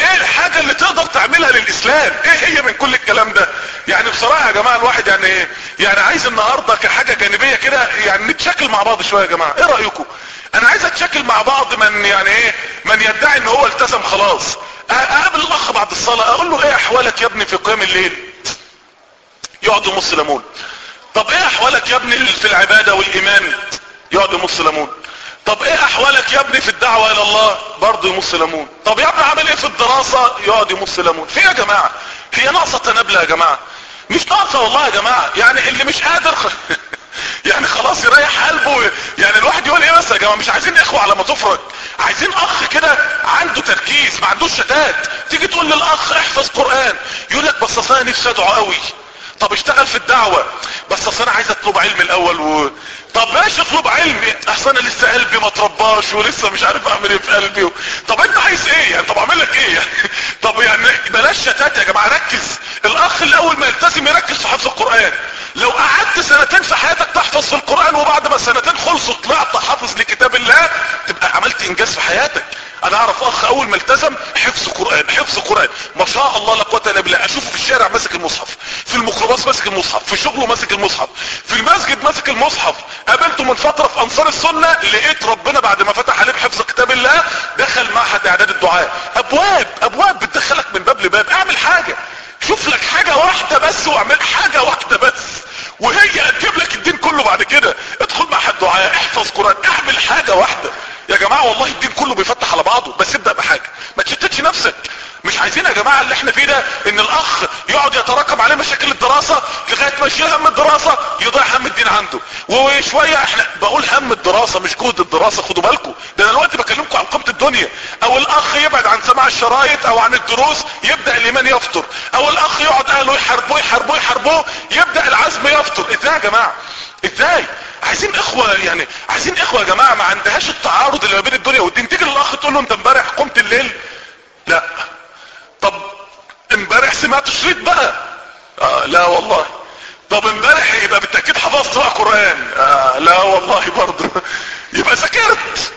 [SPEAKER 1] ايه الحاجة اللي تقدر تعملها للاسلام ايه هي من كل الكلام ده يعني بصراحة يا جماعة الواحد يعني ايه يعني عايز النهاردة كحاجة جانبية كده يعني نتشكل مع بعض شوية يا جماعة ايه رأيكم انا عايز اتشكل مع بعض من يعني ايه من يدعي ان هو التزم خلاص اقابل الاخ بعد الصلاة اقول له ايه احوالك يا ابني في قيام الليل يقعد يمص ليمون طب ايه احوالك يا ابني في العبادة والايمان يقعد يمص ليمون طب ايه احوالك يا ابني في الدعوة الى الله برضه يمص ليمون طب يا ابني عامل ايه في الدراسة يقعد يمص ليمون في يا جماعة هي ناقصة تنابلة يا جماعة مش ناقصة والله يا جماعة يعني اللي مش قادر خ... يعني خلاص يريح قلبه يعني الواحد يقول ايه بس يا جماعة مش عايزين اخوة على ما تفرج عايزين اخ كده عنده تركيز ما عندوش شتات تيجي تقول للاخ احفظ قرآن يقول لك بس اصل انا نفسي ادعو قوي طب اشتغل في الدعوة بس اصل انا عايز اطلب علم الاول و... طب ماشي اطلب علم احسن انا لسه قلبي ما ترباش ولسه مش عارف اعمل ايه في قلبي و... طب انت عايز ايه يعني طب اعمل لك ايه يعني طب يعني بلاش شتات يا جماعه ركز الاخ اللي اول ما يلتزم يركز في حفظ القران لو قعدت سنتين في حياتك تحفظ في القران وبعد ما السنتين خلصوا طلعت حافظ لكتاب الله تبقى عملت انجاز في حياتك انا اعرف اخ اول ما التزم حفظ قرآن حفظ قرآن ما شاء الله لا قوه الا بالله اشوفه في الشارع ماسك المصحف في الميكروباص ماسك المصحف في شغله ماسك المصحف في المسجد ماسك المصحف قابلته من فتره في انصار السنه لقيت ربنا بعد ما فتح عليه بحفظ كتاب الله دخل معهد اعداد الدعاء ابواب ابواب بتدخلك من باب لباب اعمل حاجه شوف لك حاجه واحده بس واعمل حاجه واحده بس وهي هتجيب لك الدين كله بعد كده ادخل معهد دعاء احفظ قرآن اعمل حاجه واحده يا جماعة والله الدين كله بيفتح على بعضه بس ابدأ بحاجة ما تشتتش نفسك مش عايزين يا جماعة اللي احنا فيه ده ان الاخ يقعد يتراكم عليه مشاكل الدراسة لغاية ما يشيل هم الدراسة يضيع هم الدين عنده وشوية احنا بقول هم الدراسة مش جهد الدراسة خدوا بالكم ده انا دلوقتي بكلمكم عن قيمة الدنيا او الاخ يبعد عن سماع الشرايط او عن الدروس يبدأ الايمان يفطر او الاخ يقعد اهله يحاربوه يحاربوه يحاربوه يبدأ العزم يفطر ازاي يا جماعة ازاي عايزين اخوة يعني عايزين اخوة يا جماعة ما عندهاش التعارض اللي ما بين الدنيا والدين تيجي للاخ تقول له انت امبارح قمت الليل لا طب امبارح سمعت شريط بقى آه لا والله طب امبارح يبقى بالتأكيد حفظت بقى قرآن آه لا والله برضه يبقى ذاكرت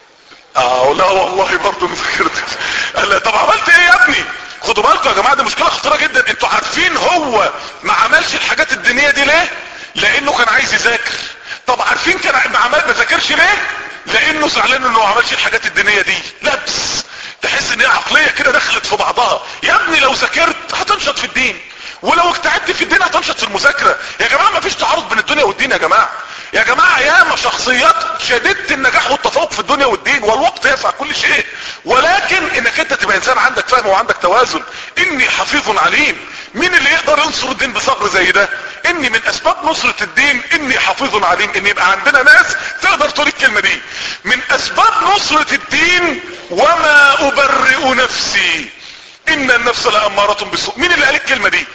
[SPEAKER 1] اه لا والله برضه ما ذاكرت قال طب عملت ايه يا ابني خدوا بالكم يا جماعة دي مشكلة خطيرة جدا انتوا عارفين هو ما عملش الحاجات الدينية دي ليه لانه كان عايز يذاكر طب عارفين كان ما عمل ما ذاكرش ليه لانه زعلان انه ما عملش الحاجات الدينيه دي لبس تحس ان هي عقليه كده دخلت في بعضها يا ابني لو ذاكرت هتنشط في الدين ولو اجتهدت في الدين هتنشط في المذاكره يا جماعه ما فيش تعارض بين الدنيا والدين يا جماعه يا جماعه ياما شخصيات شديدة النجاح والتفوق في الدنيا والدين والوقت يسع كل شيء ولكن انك انت تبقى انسان عندك فهم وعندك توازن اني حفيظ عليم مين اللي يقدر ينصر الدين بصبر زي ده اني من اسباب نصرة الدين اني حفيظ عليم ان يبقى عندنا ناس تقدر تقول الكلمة دي من اسباب نصرة الدين وما ابرئ نفسي ان النفس لامارة بالسوء مين اللي قال الكلمة دي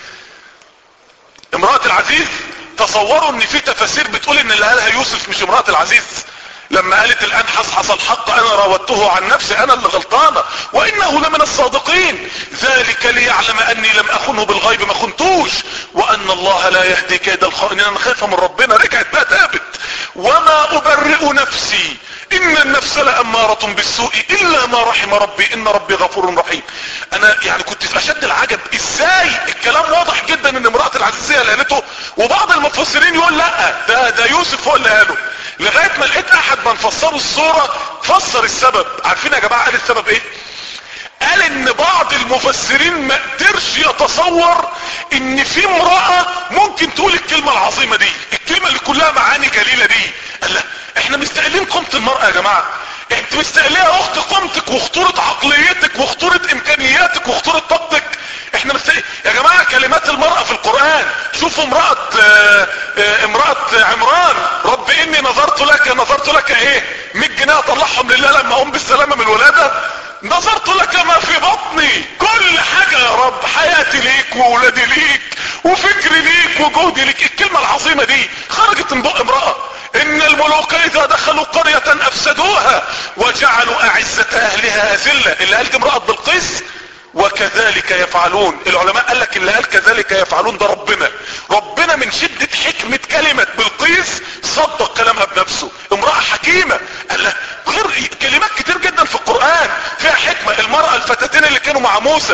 [SPEAKER 1] امرأة العزيز تصوروا ان في تفاسير بتقول ان اللي قالها يوسف مش امرأة العزيز لما قالت الان حصحص الحق انا راودته عن نفسي انا اللي غلطانة وانه لمن الصادقين ذلك ليعلم اني لم اخنه بالغيب ما خنتوش وان الله لا يهدي كيد الخائنين انا خايفة من ربنا رجعت بقى تابت وما ابرئ نفسي ان النفس لامارة بالسوء الا ما رحم ربي ان ربي غفور رحيم انا يعني كنت في اشد العجب ازاي الكلام واضح جدا ان امرأة العزيزية اللي قالته وبعض المفسرين يقول لا ده ده يوسف هو اللي قاله لغاية ما لقيت احد من فسروا الصورة فسر السبب عارفين يا جماعة قال السبب ايه قال ان بعض المفسرين ما قدرش يتصور ان في امرأة ممكن تقول الكلمة العظيمة دي الكلمة اللي كلها معاني جليلة دي قال لا احنا مستقلين قيمة المرأة يا جماعة انت مستقلية اخت قيمتك وخطورة عقليتك وخطورة امكانياتك وخطورة طاقتك احنا مستقلين يا جماعة كلمات المرأة في القرآن شوفوا امرأة اه اه امرأة عمران رب اني نظرت لك نظرت لك ايه 100 جنيه اطلعهم لله لما اقوم بالسلامة من الولادة نظرت لك ما في بطني كل حاجة يا رب حياتي ليك وولادي ليك وفكري ليك وجهدي ليك الكلمة العظيمة دي خرجت من بق امرأة ان الملوك اذا دخلوا قرية افسدوها وجعلوا اعزة اهلها اذلة اللي قالت امرأة بالقيس وكذلك يفعلون العلماء قال لك اللي قال كذلك يفعلون ده ربنا ربنا من شدة حكمة كلمة بالقيس صدق كلامها بنفسه امرأة حكيمة قال لها غير كلمات كتير جدا في القرآن فيها حكمة المرأة الفتاتين اللي كانوا مع موسى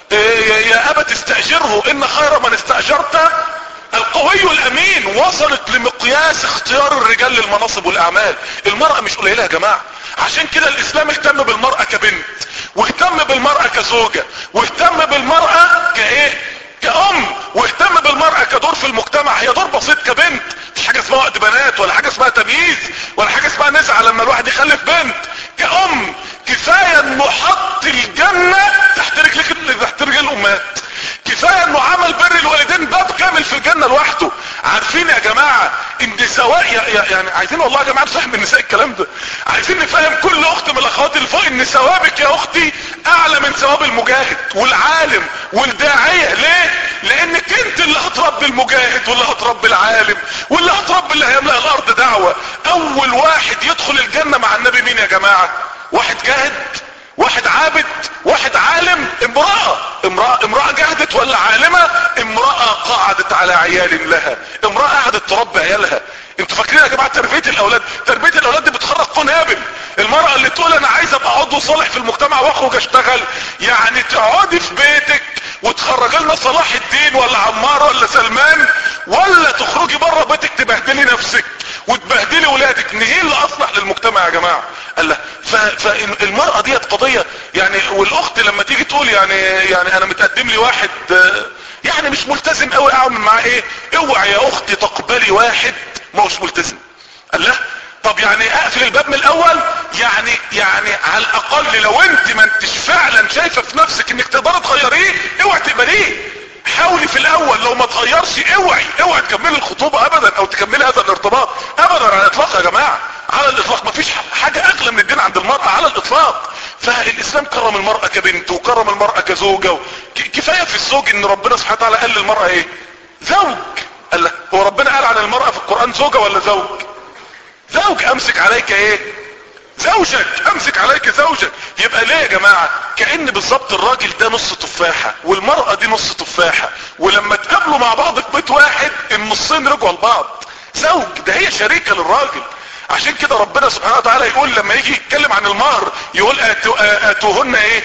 [SPEAKER 1] إيه يا ابا تستأجره ان خير من استأجرت القوي الامين وصلت لمقياس اختيار الرجال للمناصب والاعمال المرأة مش قليلة يا جماعة عشان كده الاسلام اهتم بالمرأة كبنت واهتم بالمرأة كزوجة واهتم بالمرأة كايه كأم واهتم بالمرأة كدور في المجتمع هي دور بسيط كبنت مش حاجة اسمها وقت بنات ولا حاجة اسمها تمييز ولا حاجة اسمها نزعة لما الواحد يخلف بنت كأم كفاية انه حط الجنة تحت رجلك تحت رجل الامهات كفاية انه عمل بر الوالدين باب كامل في الجنة لوحده عارفين يا جماعة ان سواء يعني عايزين والله يا جماعة نفهم النساء الكلام ده عايزين نفهم كل اخت من الاخوات اللي فوق ان ثوابك يا اختي اعلى من ثواب المجاهد والعالم والداعية ليه لانك انت اللي هتربي المجاهد واللي هتربي العالم واللي هتربي اللي هيملأ الارض دعوة اول واحد يدخل الجنة مع النبي مين يا جماعة واحد جاهد واحد عابد واحد عالم امرأة امرأة, امرأة جهدت ولا عالمة امرأة قعدت على عيال لها امرأة قعدت تربي عيالها انتوا فاكرين يا جماعة تربية الاولاد تربية الاولاد دي بتخرج قنابل المرأة اللي تقول انا عايز ابقى عضو صالح في المجتمع واخرج اشتغل يعني تقعدي في بيتك وتخرج لنا صلاح الدين ولا عمار ولا سلمان ولا تخرجي بره بيتك تبهدلي نفسك وتبهدلي ولادك نهي اللي اصلح للمجتمع يا جماعة قال له فالمرأة ديت قضية يعني والاخت لما تيجي تقول يعني يعني انا متقدم لي واحد يعني مش ملتزم قوي اعمل معاه ايه اوعي يا اختي تقبلي واحد ما هوش ملتزم قال له طب يعني اقفل الباب من الاول يعني يعني على الاقل لو انت ما انتش فعلا شايفه في نفسك انك تقدري تغيريه اوعي تقبليه حاولي في الاول لو ما تغيرش اوعي اوعي تكملي الخطوبة ابدا او تكملي هذا الارتباط ابدا على الاطلاق يا جماعة على الاطلاق مفيش حاجة اغلى من الدين عند المرأة على الاطلاق فالاسلام كرم المرأة كبنت وكرم المرأة كزوجة كفاية في الزوج ان ربنا سبحانه وتعالى قال للمرأة ايه زوج قال لك هو ربنا قال عن المرأة في القرآن زوجة ولا زوج زوج امسك عليك ايه زوجك امسك عليك زوجك يبقى ليه يا جماعة كأن بالظبط الراجل ده نص تفاحة والمرأة دي نص تفاحة ولما تقابلوا مع بعض في بيت واحد النصين رجعوا لبعض زوج ده هي شريكة للراجل عشان كده ربنا سبحانه وتعالى يقول لما يجي يتكلم عن المهر يقول اتوهن ايه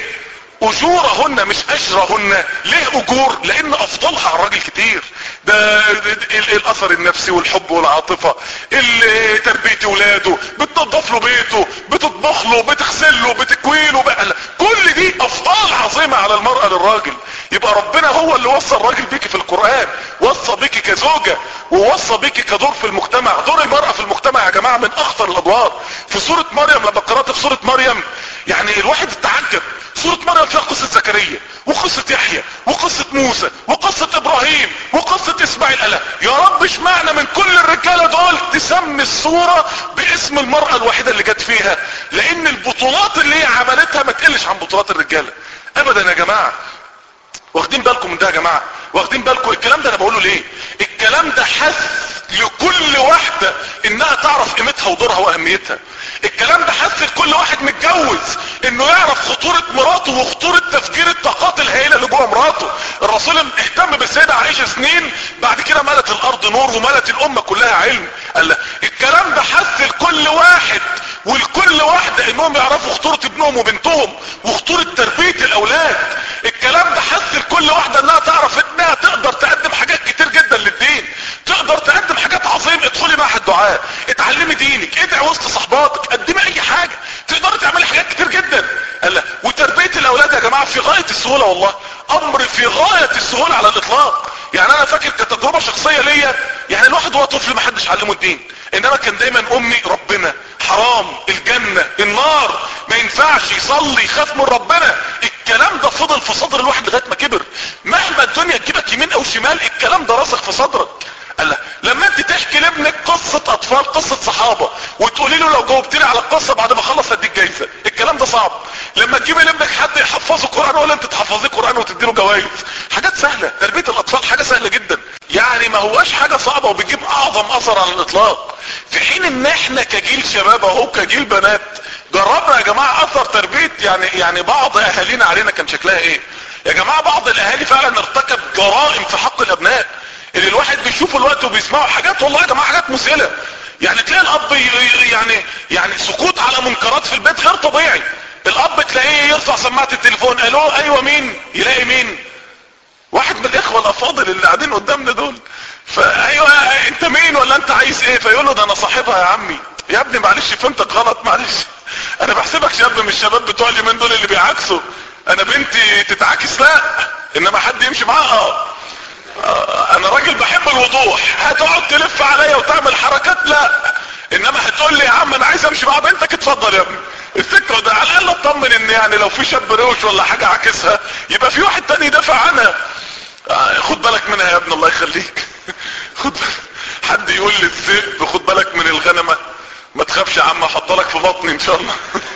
[SPEAKER 1] اجورهن مش اجرهن ليه اجور لان افضلها على الراجل كتير ده الاثر النفسي والحب والعاطفة اللي تربية ولاده بتنظف له بيته بتطبخ له بتغسل له بتكوي له بقى كل دي افضال عظيمة على المرأة للراجل يبقى ربنا هو اللي وصى الراجل بيك في القرآن وصى بيك كزوجة ووصى بيك كدور في المجتمع دور المرأة في المجتمع يا جماعة من اخطر الادوار في سورة مريم لما قرأت في سورة مريم يعني الواحد اتعجب سورة مريم فيها قصة زكريا وقصة يحيى وقصة موسى وقصة ابراهيم وقصة اسماعيل الا يا رب اشمعنى من كل الرجالة دول تسمي الصورة باسم المرأة الوحيدة اللي جت فيها لان البطولات اللي هي عملتها ما تقلش عن بطولات الرجالة ابدا يا جماعة واخدين بالكم من ده يا جماعة واخدين بالكم الكلام ده انا بقوله ليه الكلام ده حث لكل واحدة انها تعرف قيمتها ودورها واهميتها الكلام ده حث لكل واحد متجوز انه يعرف خطورة مراته وخطورة تفجير الطاقات الهائلة اللي جوه مراته الرسول اهتم بالسيدة عائشة سنين بعد كده ملت الارض نور وملت الامة كلها علم قال لا الكلام ده حث لكل واحد ولكل واحدة انهم يعرفوا خطورة ابنهم وبنتهم وخطورة تربية الاولاد الكلام ده حث لكل واحدة انها تعرف انها تقدر تقدم حاجات كتير جدا للدين تقدر تقدم حاجات عظيمة ادخلي معهد دعاء اتعلمي دينك ادعي وسط صحباتك قدمي اي حاجة تقدري تعملي حاجات كتير جدا قال لا وتربية الاولاد يا جماعة في غاية السهولة والله امر في غاية السهولة على الاطلاق يعني انا فاكر كتجربة شخصية ليا يعني الواحد وهو طفل ما حدش علمه الدين انما كان دايما امي ربنا حرام الجنة النار ما ينفعش يصلي يخاف من ربنا الكلام ده فضل في صدر الواحد لغاية ما كبر مهما الدنيا تجيبك يمين او شمال الكلام ده راسخ في صدرك قال لما انت تحكي لابنك قصة اطفال قصة صحابة وتقولي له لو جاوبتني على القصة بعد ما اخلص هديك جايزة الكلام ده صعب لما تجيبي لابنك حد يحفظه قرآن ولا انت تحفظيه قرآن وتديله جوائز حاجات سهلة تربية الاطفال حاجة سهلة جدا يعني ما هواش حاجة صعبة وبتجيب اعظم اثر على الاطلاق في حين ان احنا كجيل شباب اهو كجيل بنات جربنا يا جماعة اثر تربية يعني يعني بعض اهالينا علينا كان شكلها ايه يا جماعة بعض الاهالي فعلا ارتكب جرائم في حق الابناء اللي الواحد بيشوفه الوقت وبيسمعه حاجات والله يا جماعة حاجات مسئلة يعني تلاقي الاب يعني يعني سكوت على منكرات في البيت غير طبيعي الاب تلاقيه يرفع سماعة التليفون الو ايوه مين يلاقي مين واحد من الاخوة الافاضل اللي قاعدين قدامنا دول فايوه انت مين ولا انت عايز ايه فيقول له ده انا صاحبها يا عمي يا ابني معلش فهمتك غلط معلش انا بحسبك شاب من الشباب بتوع اليومين دول اللي بيعاكسوا انا بنتي تتعاكس لا انما حد يمشي معاها آه، انا راجل بحب الوضوح هتقعد تلف عليا وتعمل حركات لا انما هتقول لي يا عم انا عايز امشي مع بنتك اتفضل يا ابني الفكرة ده على الاقل اطمن ان يعني لو في شاب روش ولا حاجة عاكسها يبقى في واحد تاني يدافع عنها آه، خد بالك منها يا ابن الله يخليك خد حد يقول لي الذئب خد بالك من الغنمة ما تخافش يا عم احط لك في بطني ان شاء الله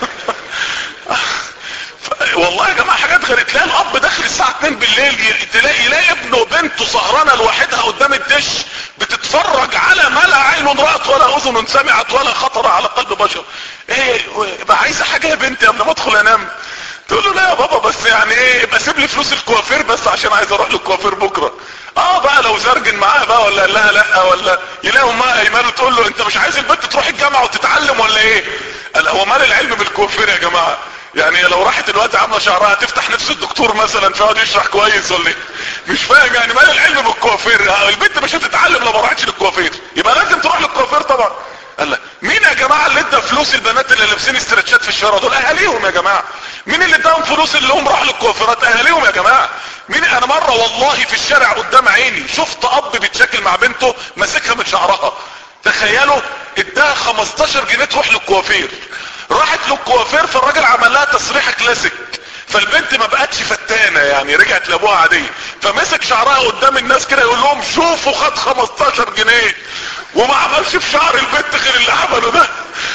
[SPEAKER 1] والله يا جماعه حاجات غير تلاقي الاب داخل الساعه 2 بالليل تلاقي يلاقي ابنه وبنته سهرانه لوحدها قدام الدش بتتفرج على ما لا عين رأت ولا اذن سمعت ولا خطر على قلب بشر ايه يبقى عايزه حاجه يا بنتي قبل ما ادخل انام تقول له لا يا بابا بس يعني ايه يبقى سيب لي فلوس الكوافير بس عشان عايز اروح للكوافير بكره اه بقى لو زرجن معاها بقى ولا قال لها لا ولا يلاقوا ما ايمانه تقول له انت مش عايز البنت تروح الجامعه وتتعلم ولا ايه قال هو مال العلم بالكوافير يا جماعه يعني لو راحت دلوقتي عامله شعرها تفتح نفس الدكتور مثلا فيقعد يشرح كويس ولا ايه مش فاهم يعني مال العلم بالكوافير البنت مش هتتعلم لو ما راحتش للكوافير يبقى لازم تروح للكوافير طبعا قال لك مين يا جماعه اللي ادى فلوس البنات اللي لابسين استرتشات في الشارع دول اهاليهم يا جماعه مين اللي اداهم فلوس اللي هم راحوا للكوافيرات اهاليهم يا جماعه مين انا مره والله في الشارع قدام عيني شفت اب بيتشكل مع بنته ماسكها من شعرها تخيلوا اداها 15 جنيه تروح للكوافير راحت للكوافير فالراجل عمل لها تسريحه كلاسيك فالبنت ما بقتش فتانه يعني رجعت لابوها عاديه فمسك شعرها قدام الناس كده يقول لهم شوفوا خد 15 جنيه وما عملش في شعر البنت غير اللي عمله ده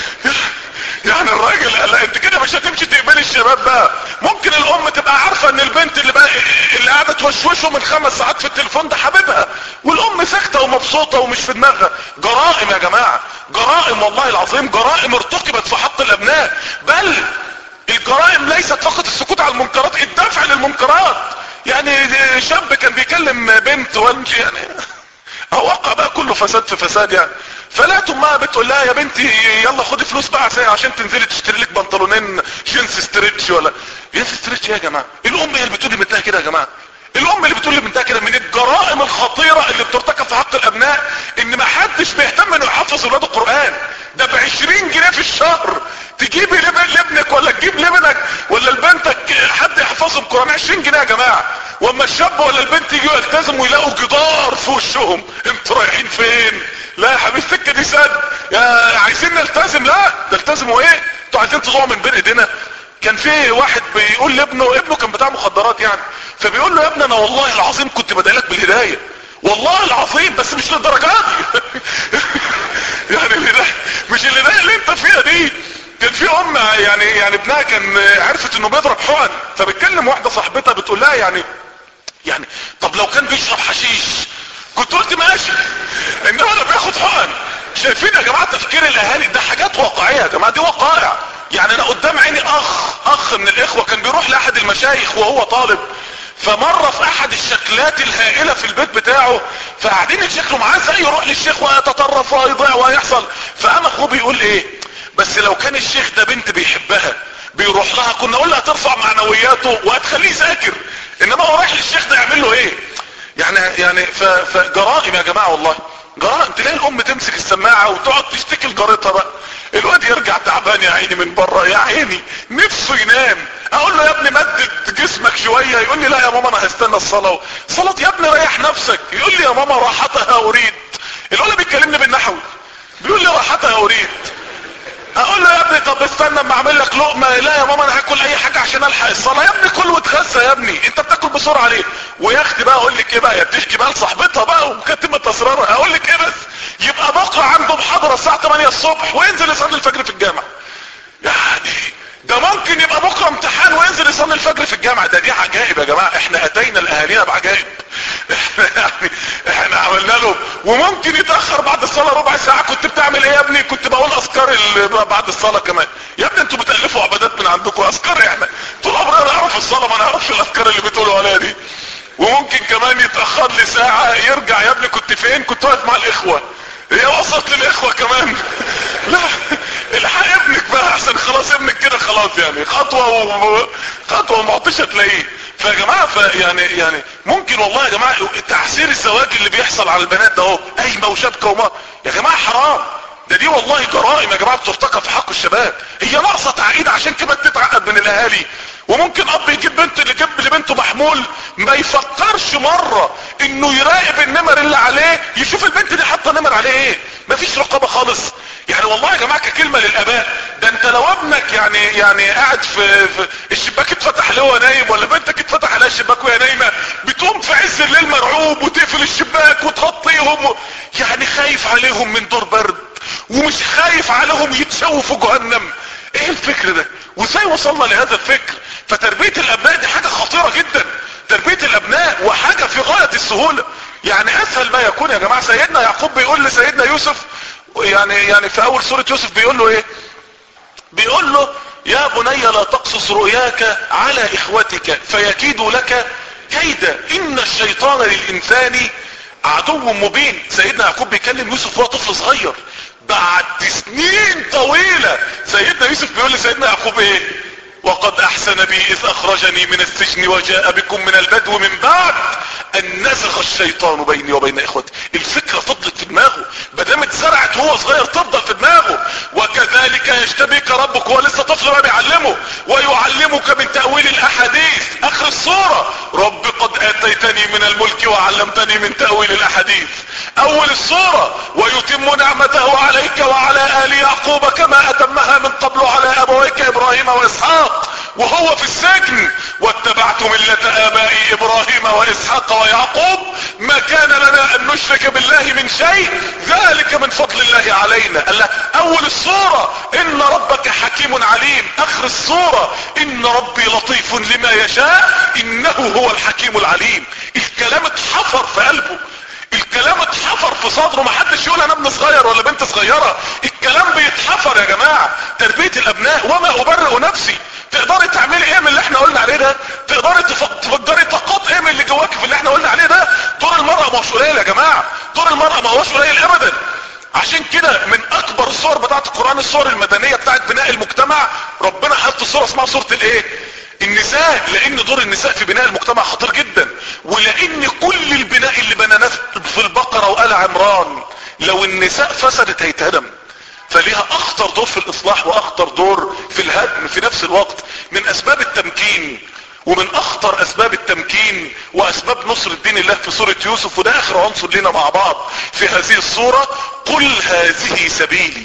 [SPEAKER 1] يعني الراجل قال انت كده مش هتمشي تقبلي الشباب بقى ممكن الام تبقى عارفه ان البنت اللي بقى اللي قاعده توشوشه من خمس ساعات في التليفون ده حبيبها والام ساكته ومبسوطه ومش في دماغها جرائم يا جماعه جرائم والله العظيم جرائم ارتكبت في حق الابناء بل الجرائم ليست فقط السكوت على المنكرات الدفع للمنكرات يعني شاب كان بيكلم بنت وانت يعني وقع بقى كله فساد في فساد يعني فلقت امها بتقول لها يا بنتي يلا خدي فلوس بقى عشان تنزلي تشتري لك بنطلونين جينز ستريتش ولا جينز ستريتش يا جماعه الام هي اللي بتقول لبنتها كده يا جماعه الام اللي بتقول لبنتها كده من الجرائم الخطيره اللي بترتكب في حق الابناء ان ما حدش بيهتم انه يحفظ اولاده القران ده ب 20 جنيه في الشهر تجيبي لابنك ولا تجيب لابنك ولا لبنتك حد يحفظهم القران 20 جنيه يا جماعه واما الشاب ولا البنت يجوا يلتزموا يلاقوا جدار في وشهم انتوا رايحين فين لا يا حبيبي السكه دي سد يا عايزين نلتزم لا تلتزموا ايه انتوا عايزين تضيعوا من بين ايدينا كان في واحد بيقول لابنه ابنه كان بتاع مخدرات يعني فبيقول له يا ابني انا والله العظيم كنت بدعيلك بالهدايه والله العظيم بس مش للدرجات دي يعني الهدايه مش الهدايه اللي انت فيها دي كان في ام يعني يعني ابنها كان عرفت انه بيضرب حقن فبتكلم واحده صاحبتها بتقول لها يعني يعني طب لو كان بيشرب حشيش كنت قلت ماشي انما انا بياخد حقن شايفين يا جماعه تفكير الاهالي ده حاجات واقعيه يا جماعه دي وقائع يعني انا قدام عيني اخ اخ من الاخوه كان بيروح لاحد المشايخ وهو طالب فمرة في احد الشكلات الهائلة في البيت بتاعه فقاعدين يتشكلوا معاه ازاي يروح للشيخ ويتطرف ويضيع ويحصل فقام اخوه بيقول ايه بس لو كان الشيخ ده بنت بيحبها بيروح لها كنا اقول لها ترفع معنوياته وهتخليه يذاكر انما هو رايح للشيخ ده يعمل له ايه يعني يعني فجرائم يا جماعه والله جرائم تلاقي الام تمسك السماعه وتقعد تشتكي لجارتها بقى الواد يرجع تعبان يا عيني من بره يا عيني نفسه ينام اقول له يا ابني مدد جسمك شويه يقول لي لا يا ماما انا هستنى الصلاه صلاه يا ابني ريح نفسك يقول لي يا ماما راحتها اريد الولد بيكلمني بالنحوي بيقول لي راحتها اريد اقول له يا ابني طب استنى اما اعمل لك لقمه لا يا ماما انا هاكل اي حاجه عشان الحق الصلاه يا ابني كل واتغذى يا ابني انت بتاكل بسرعه ليه ويا اختي بقى اقول لك ايه بقى يا بتحكي بقى لصاحبتها بقى ومكتمه اسرارها اقول لك ايه بس يبقى بكره عنده محاضره الساعه 8 الصبح وينزل يصلي الفجر في الجامع يعني ده ممكن يبقى بكره امتحان وينزل يصلي الفجر في الجامعه ده دي عجائب يا جماعه احنا اتينا لاهالينا بعجائب احنا يعني احنا عملنا له وممكن يتاخر بعد الصلاه ربع ساعه كنت بتعمل ايه يا ابني كنت بقول اذكار بعد الصلاه كمان يا ابني انتوا بتالفوا عبادات من عندكم اذكار احنا طول عمرنا نعرف الصلاه ما نعرفش الاذكار اللي بتقولوا عليها دي وممكن كمان يتاخر لي ساعه يرجع يا ابني كنت فين كنت واقف مع الاخوه هي وصلت للاخوة كمان لا الحق ابنك بقى احسن خلاص ابنك كده خلاص يعني خطوة و... خطوة ومعطيش هتلاقيه فيا جماعة ف يعني يعني ممكن والله يا جماعة تعسير الزواج اللي بيحصل على البنات ده اهو قايمة وشبكة وما يا جماعة حرام ده دي والله جرائم يا جماعة بترتكب في حق الشباب هي ناقصة تعقيد عشان كده بتتعقد من الاهالي وممكن اب يجيب بنت اللي جاب لبنته محمول ما يفكرش مرة انه يراقب النمر اللي عليه يشوف البنت دي حاطه نمر عليه ايه مفيش رقابة خالص يعني والله يا جماعة ككلمة للاباء ده انت لو ابنك يعني يعني قاعد في, في الشباك اتفتح له وهو نايم ولا بنتك اتفتح عليها الشباك وهي نايمة بتقوم في عز الليل مرعوب وتقفل الشباك وتغطيهم و... يعني خايف عليهم من دور برد ومش خايف عليهم يتشووا في جهنم ايه الفكر ده وازاي وصلنا لهذا الفكر فتربية الابناء دي حاجة خطيرة جدا تربية الابناء وحاجة في غاية السهولة يعني اسهل ما يكون يا جماعة سيدنا يعقوب بيقول لسيدنا يوسف يعني يعني في اول سورة يوسف بيقول له ايه بيقول له يا بني لا تقصص رؤياك على اخوتك فيكيدوا لك كيدا ان الشيطان للانسان عدو مبين سيدنا يعقوب بيكلم يوسف وهو طفل صغير بعد سنين طويلة سيدنا يوسف بيقول لسيدنا يعقوب ايه وقد احسن بي اذ اخرجني من السجن وجاء بكم من البدو من بعد ان نزغ الشيطان بيني وبين اخوتي الفكرة فضلت في دماغه بدام اتزرعت وهو صغير تفضل في دماغه وكذلك يجتبيك ربك هو لسه طفل ما بيعلمه ويعلمك من تأويل الاحاديث اخر الصورة رب قد اتيتني من الملك وعلمتني من تأويل الاحاديث اول الصورة ويتم نعمته عليك وعلى ال يعقوب كما اتمها من قبل على ابويك ابراهيم واسحاق وهو في السجن واتبعت ملة ابائي ابراهيم واسحاق ويعقوب ما كان لنا ان نشرك بالله من شيء ذلك من فضل الله علينا قال له اول الصورة ان ربك حكيم عليم اخر الصورة ان ربي لطيف لما يشاء انه هو الحكيم العليم الكلام اتحفر في قلبه الكلام اتحفر في صدره ما حدش يقول انا ابن صغير ولا بنت صغيرة الكلام بيتحفر يا جماعة تربية الابناء وما ابرئ نفسي تقدري تعملي ايه من اللي احنا قلنا عليه ده تقدري تفجري طاقات ايه من اللي جواك في اللي احنا قلنا عليه ده دور المرأة ما هوش قليل يا جماعة دور المرأة ما هوش قليل ابدا عشان كده من اكبر الصور بتاعت القرآن الصور المدنية بتاعت بناء المجتمع ربنا حط صورة اسمها صورة الايه النساء لان دور النساء في بناء المجتمع خطير جدا ولان كل البناء اللي بنيناه في البقرة وآل عمران لو النساء فسدت هيتهدم فليها اخطر دور في الاصلاح واخطر دور في الهدم في نفس الوقت من اسباب التمكين ومن اخطر اسباب التمكين واسباب نصر الدين الله في سورة يوسف وده اخر عنصر لنا مع بعض في هذه الصورة قل هذه سبيلي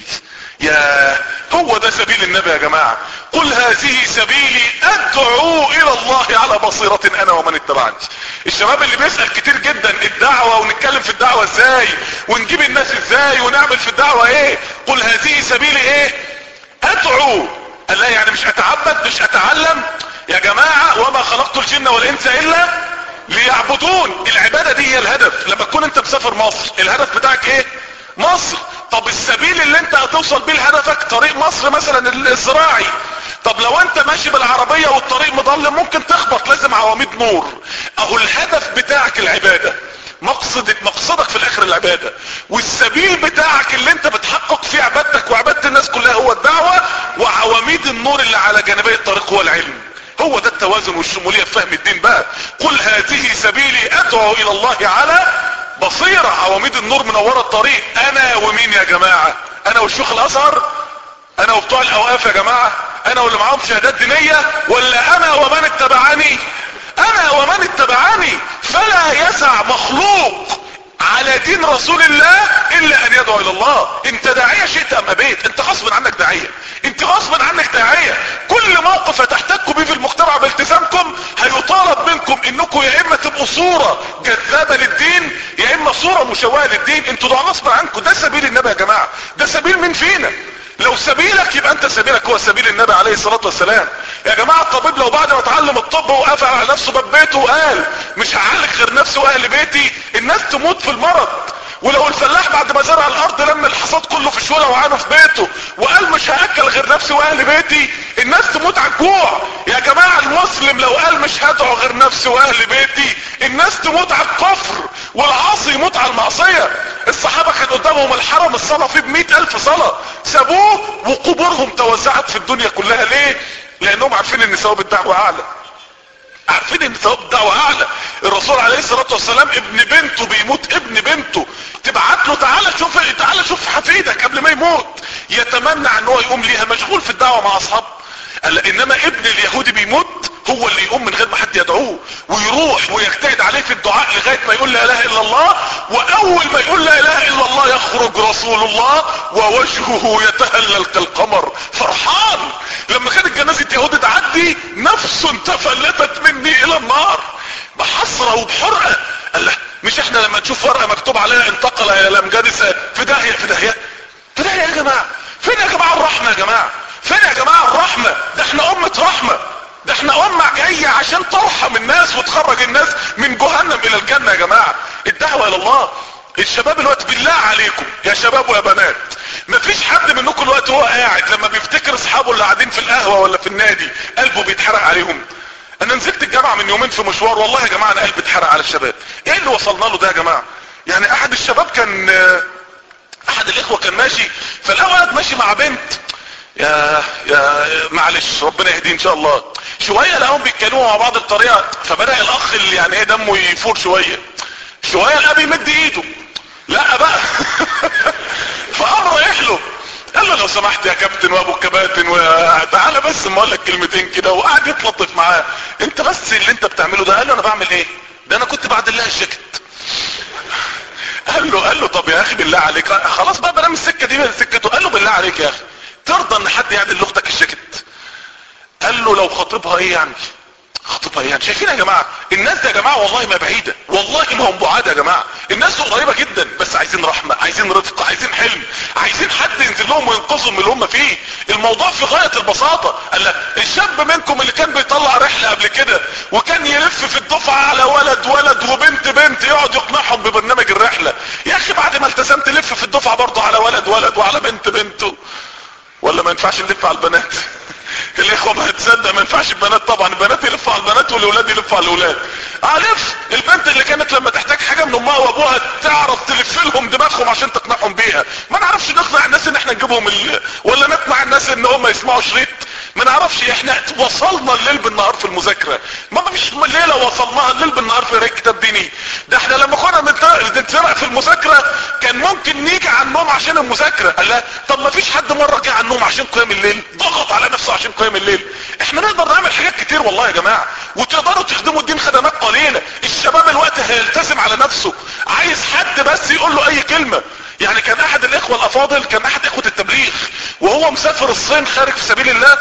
[SPEAKER 1] يا هو ده سبيل النبي يا جماعة قل هذه سبيلي ادعو الى الله على بصيرة انا ومن اتبعني الشباب اللي بيسأل كتير جدا الدعوة ونتكلم في الدعوة ازاي ونجيب الناس ازاي ونعمل في الدعوة ايه قل هذه سبيلي ايه ادعو قال لا يعني مش اتعبد مش اتعلم يا جماعة وما خلقت الجن والانس الا ليعبدون العبادة دي هي الهدف لما تكون انت مسافر مصر الهدف بتاعك ايه مصر طب السبيل اللي انت هتوصل بيه لهدفك طريق مصر مثلا الزراعي طب لو انت ماشي بالعربية والطريق مظلم ممكن تخبط لازم عواميد نور اهو الهدف بتاعك العبادة مقصد مقصدك في الاخر العبادة والسبيل بتاعك اللي انت بتحقق فيه عبادتك وعبادة الناس كلها هو الدعوة وعواميد النور اللي على جانبي الطريق هو العلم هو ده التوازن والشمولية في فهم الدين بقى قل هذه سبيلي ادعو الى الله على بصيرة عواميد النور منورة الطريق انا ومين يا جماعة انا والشيخ الازهر انا وبتوع الاوقاف يا جماعة انا واللي معاهم شهادات دينية ولا انا ومن اتبعني انا ومن اتبعني فلا يسع مخلوق على دين رسول الله الا ان يدعو الى الله انت داعية شئت ام ابيت انت غصب عنك داعية انت غصب عنك داعية كل موقف هتحتكوا بيه في المجتمع بالتزامكم هيطالب منكم انكم يا اما تبقوا صورة جذابة للدين يا اما صورة مشوهة للدين انتوا ده غصب عنكم ده سبيل النبي يا جماعة ده سبيل مين فينا لو سبيلك يبقى انت سبيلك هو سبيل النبي عليه الصلاة والسلام يا جماعة الطبيب لو بعد ما اتعلم الطب وقفل على نفسه باب بيته وقال مش هعالج غير نفسي واهل بيتي الناس تموت في المرض ولو الفلاح بعد ما زرع الارض لم الحصاد كله في شوله وعانه في بيته وقال مش هاكل غير نفسي واهل بيتي الناس تموت على الجوع يا جماعة المسلم لو قال مش هدعو غير نفسي واهل بيتي الناس تموت على الكفر والعاصي يموت على المعصية الصحابة كان قدامهم الحرم الصلاة فيه بمئة الف صلاة سابوه وقبورهم توزعت في الدنيا كلها ليه لانهم عارفين ان ثواب الدعوة اعلى عارفين ان ثواب الدعوة اعلى الرسول عليه الصلاة والسلام ابن بنته بيموت ابن بنته تبعت له تعالى شوف تعالى شوف حفيدك قبل ما يموت يتمنى ان هو يقوم ليها مشغول في الدعوة مع اصحابه قال انما ابن اليهودي بيموت هو اللي يقوم من غير ما حد يدعوه ويروح ويجتهد عليه في الدعاء لغاية ما يقول لا اله الا الله واول ما يقول لا اله الا الله يخرج رسول الله ووجهه يتهلل كالقمر فرحان لما كانت جنازة يهودي تعدي نفس تفلتت مني الى النار بحسرة وبحرقة قال له مش احنا لما نشوف ورقة مكتوب عليها انتقل الى مجالس في داهية في داهية في داهية يا جماعة فين يا جماعة الرحمة يا جماعة فين يا جماعة الرحمة ده احنا امة رحمة ده احنا امة جاية عشان ترحم الناس وتخرج الناس من جهنم الى الجنة يا جماعة الدعوة الى الله الشباب الوقت بالله عليكم يا شباب ويا بنات مفيش حد منكم الوقت هو قاعد لما بيفتكر اصحابه اللي قاعدين في القهوة ولا في النادي قلبه بيتحرق عليهم انا نزلت الجامعة من يومين في مشوار والله يا جماعة انا قلبي اتحرق على الشباب ايه اللي وصلنا له ده يا جماعة يعني احد الشباب كان احد الاخوة كان ماشي فالاول ماشي مع بنت يا يا معلش ربنا يهديه ان شاء الله شوية لقاهم بيتكلموا مع بعض بطريقة فبدأ الاخ اللي يعني ايه دمه يفور شوية شوية لقى بيمد ايده لا بقى فقام رايح له قال له لو سمحت يا كابتن وابو الكباتن وتعالى بس ما اقول لك كلمتين كده وقعد يتلطف معاه انت بس اللي انت بتعمله ده قال له انا بعمل ايه ده انا كنت بعد الله الجاكيت قال له قال له طب يا اخي بالله عليك خلاص بقى بنام السكه دي سكته قال له بالله عليك يا اخي ترضى ان حد يعدل لاختك الجاكيت قال له لو خطيبها ايه يعني خطيبها ايه يعني شايفين يا جماعه الناس دي يا جماعه والله ما بعيده والله ما هم بعاد يا جماعه الناس قريبه جدا بس عايزين رحمه عايزين رفق عايزين حلم عايزين حد ينزل لهم وينقذهم من اللي هم فيه الموضوع في غايه البساطه قال الشاب منكم اللي كان بيطلع رحله قبل كده وكان يلف في الدفعه على ولد ولد وبنت بنت يقعد يقنعهم ببرنامج الرحله يا اخي بعد ما التزمت لف في الدفعه برضه على ولد ولد وعلى بنت بنت ولا ما ينفعش نلف على البنات الاخوة ما هتصدق ما ينفعش البنات طبعا البنات يلفوا على البنات والاولاد يلفوا على الاولاد الف البنت اللي كانت لما تحتاج حاجة من امها وابوها تعرف تلف لهم دماغهم عشان تقنعهم بيها ما نعرفش نقنع الناس ان احنا نجيبهم ال... ولا نقنع الناس ان هم يسمعوا شريط ما نعرفش احنا وصلنا الليل بالنهار في المذاكرة ما فيش ليلة وصلناها الليل بالنهار في قرايه كتاب ديني ده احنا لما كنا نتسرق في المذاكرة كان ممكن نيجي على النوم عشان المذاكرة قال لا طب ما فيش حد مرة جه على النوم عشان قيام الليل ضغط على نفسه عشان قيام الليل احنا نقدر نعمل حاجات كتير والله يا جماعة وتقدروا تخدموا الدين خدمات قليلة الشباب الوقت هيلتزم على نفسه عايز حد بس يقول له اي كلمة يعني كان احد الاخوة الافاضل كان احد اخوة التبليغ وهو مسافر الصين خارج في سبيل الله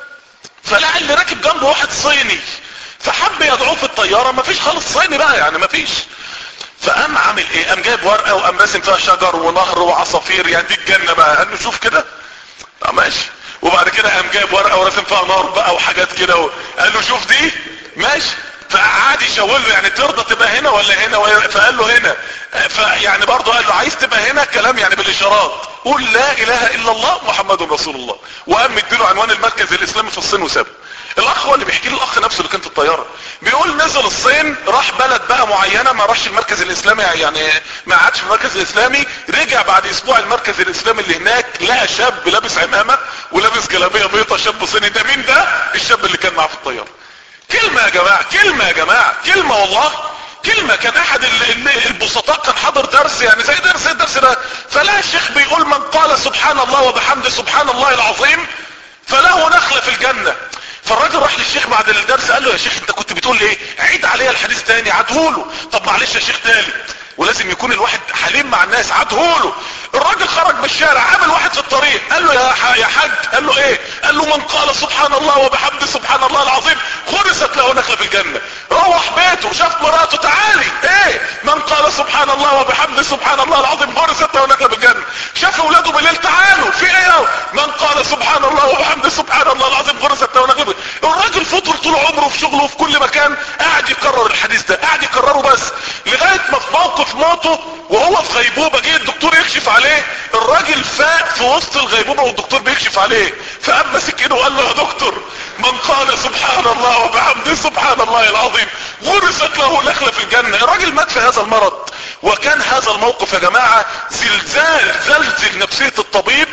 [SPEAKER 1] فلقى اللي راكب جنبه واحد صيني فحب يدعوه في الطيارة مفيش خالص صيني بقى يعني مفيش فقام عامل ايه قام جايب ورقة وقام راسم فيها شجر ونهر وعصافير يعني دي الجنة بقى قال له شوف كده اه ماشي وبعد كده قام جايب ورقة وراسم فيها نار بقى وحاجات كده و... قال له شوف دي ماشي فقعد يشاور له يعني ترضى تبقى هنا ولا هنا فقال له هنا فيعني برضه قال له عايز تبقى هنا كلام يعني بالاشارات قول لا اله الا الله محمد رسول الله وقام مديله عنوان المركز الاسلامي في الصين وسابه الاخ هو اللي بيحكي لي الاخ نفسه اللي كان في الطياره بيقول نزل الصين راح بلد بقى معينه ما راحش المركز الاسلامي يعني ما قعدش في المركز الاسلامي رجع بعد اسبوع المركز الاسلامي اللي هناك لقى شاب لابس عمامه ولابس جلابيه بيضه شاب صيني ده مين ده الشاب اللي كان معاه في الطياره كلمة يا جماعة كلمة يا جماعة كلمة والله كلمة كان احد البسطاء كان حاضر درس يعني زي درس الدرس ده فلا الشيخ بيقول من قال سبحان الله وبحمده سبحان الله العظيم فله نخلة في الجنة فالراجل راح للشيخ بعد الدرس قال له يا شيخ انت كنت بتقول ايه عيد عليا الحديث تاني عدهوله طب معلش يا شيخ تالت ولازم يكون الواحد حليم مع الناس عدهوله الراجل خرج من الشارع قابل واحد في الطريق قال له يا يا حاج قال له ايه قال له من قال سبحان الله وبحمده سبحان الله العظيم خرست له نخله في الجنه روح بيته شاف مراته تعالي ايه من قال سبحان الله وبحمده سبحان الله العظيم خرست له نخله في الجنه شاف اولاده بالليل تعالوا في ايه من قال سبحان الله وبحمده سبحان الله العظيم خرست له نخله الراجل فطر طول عمره في شغله في كل مكان قاعد يكرر الحديث ده قاعد يكرره بس لغايه ما في موقف موته وهو في غيبوبه جه الدكتور يكشف عليه الراجل فاق في وسط الغيبوبه والدكتور بيكشف عليه فقام ماسك ايده وقال له يا دكتور من قال سبحان الله وبحمده سبحان الله العظيم غرست له نخله في الجنه الراجل مات في هذا المرض وكان هذا الموقف يا جماعة زلزال زلزل نفسية الطبيب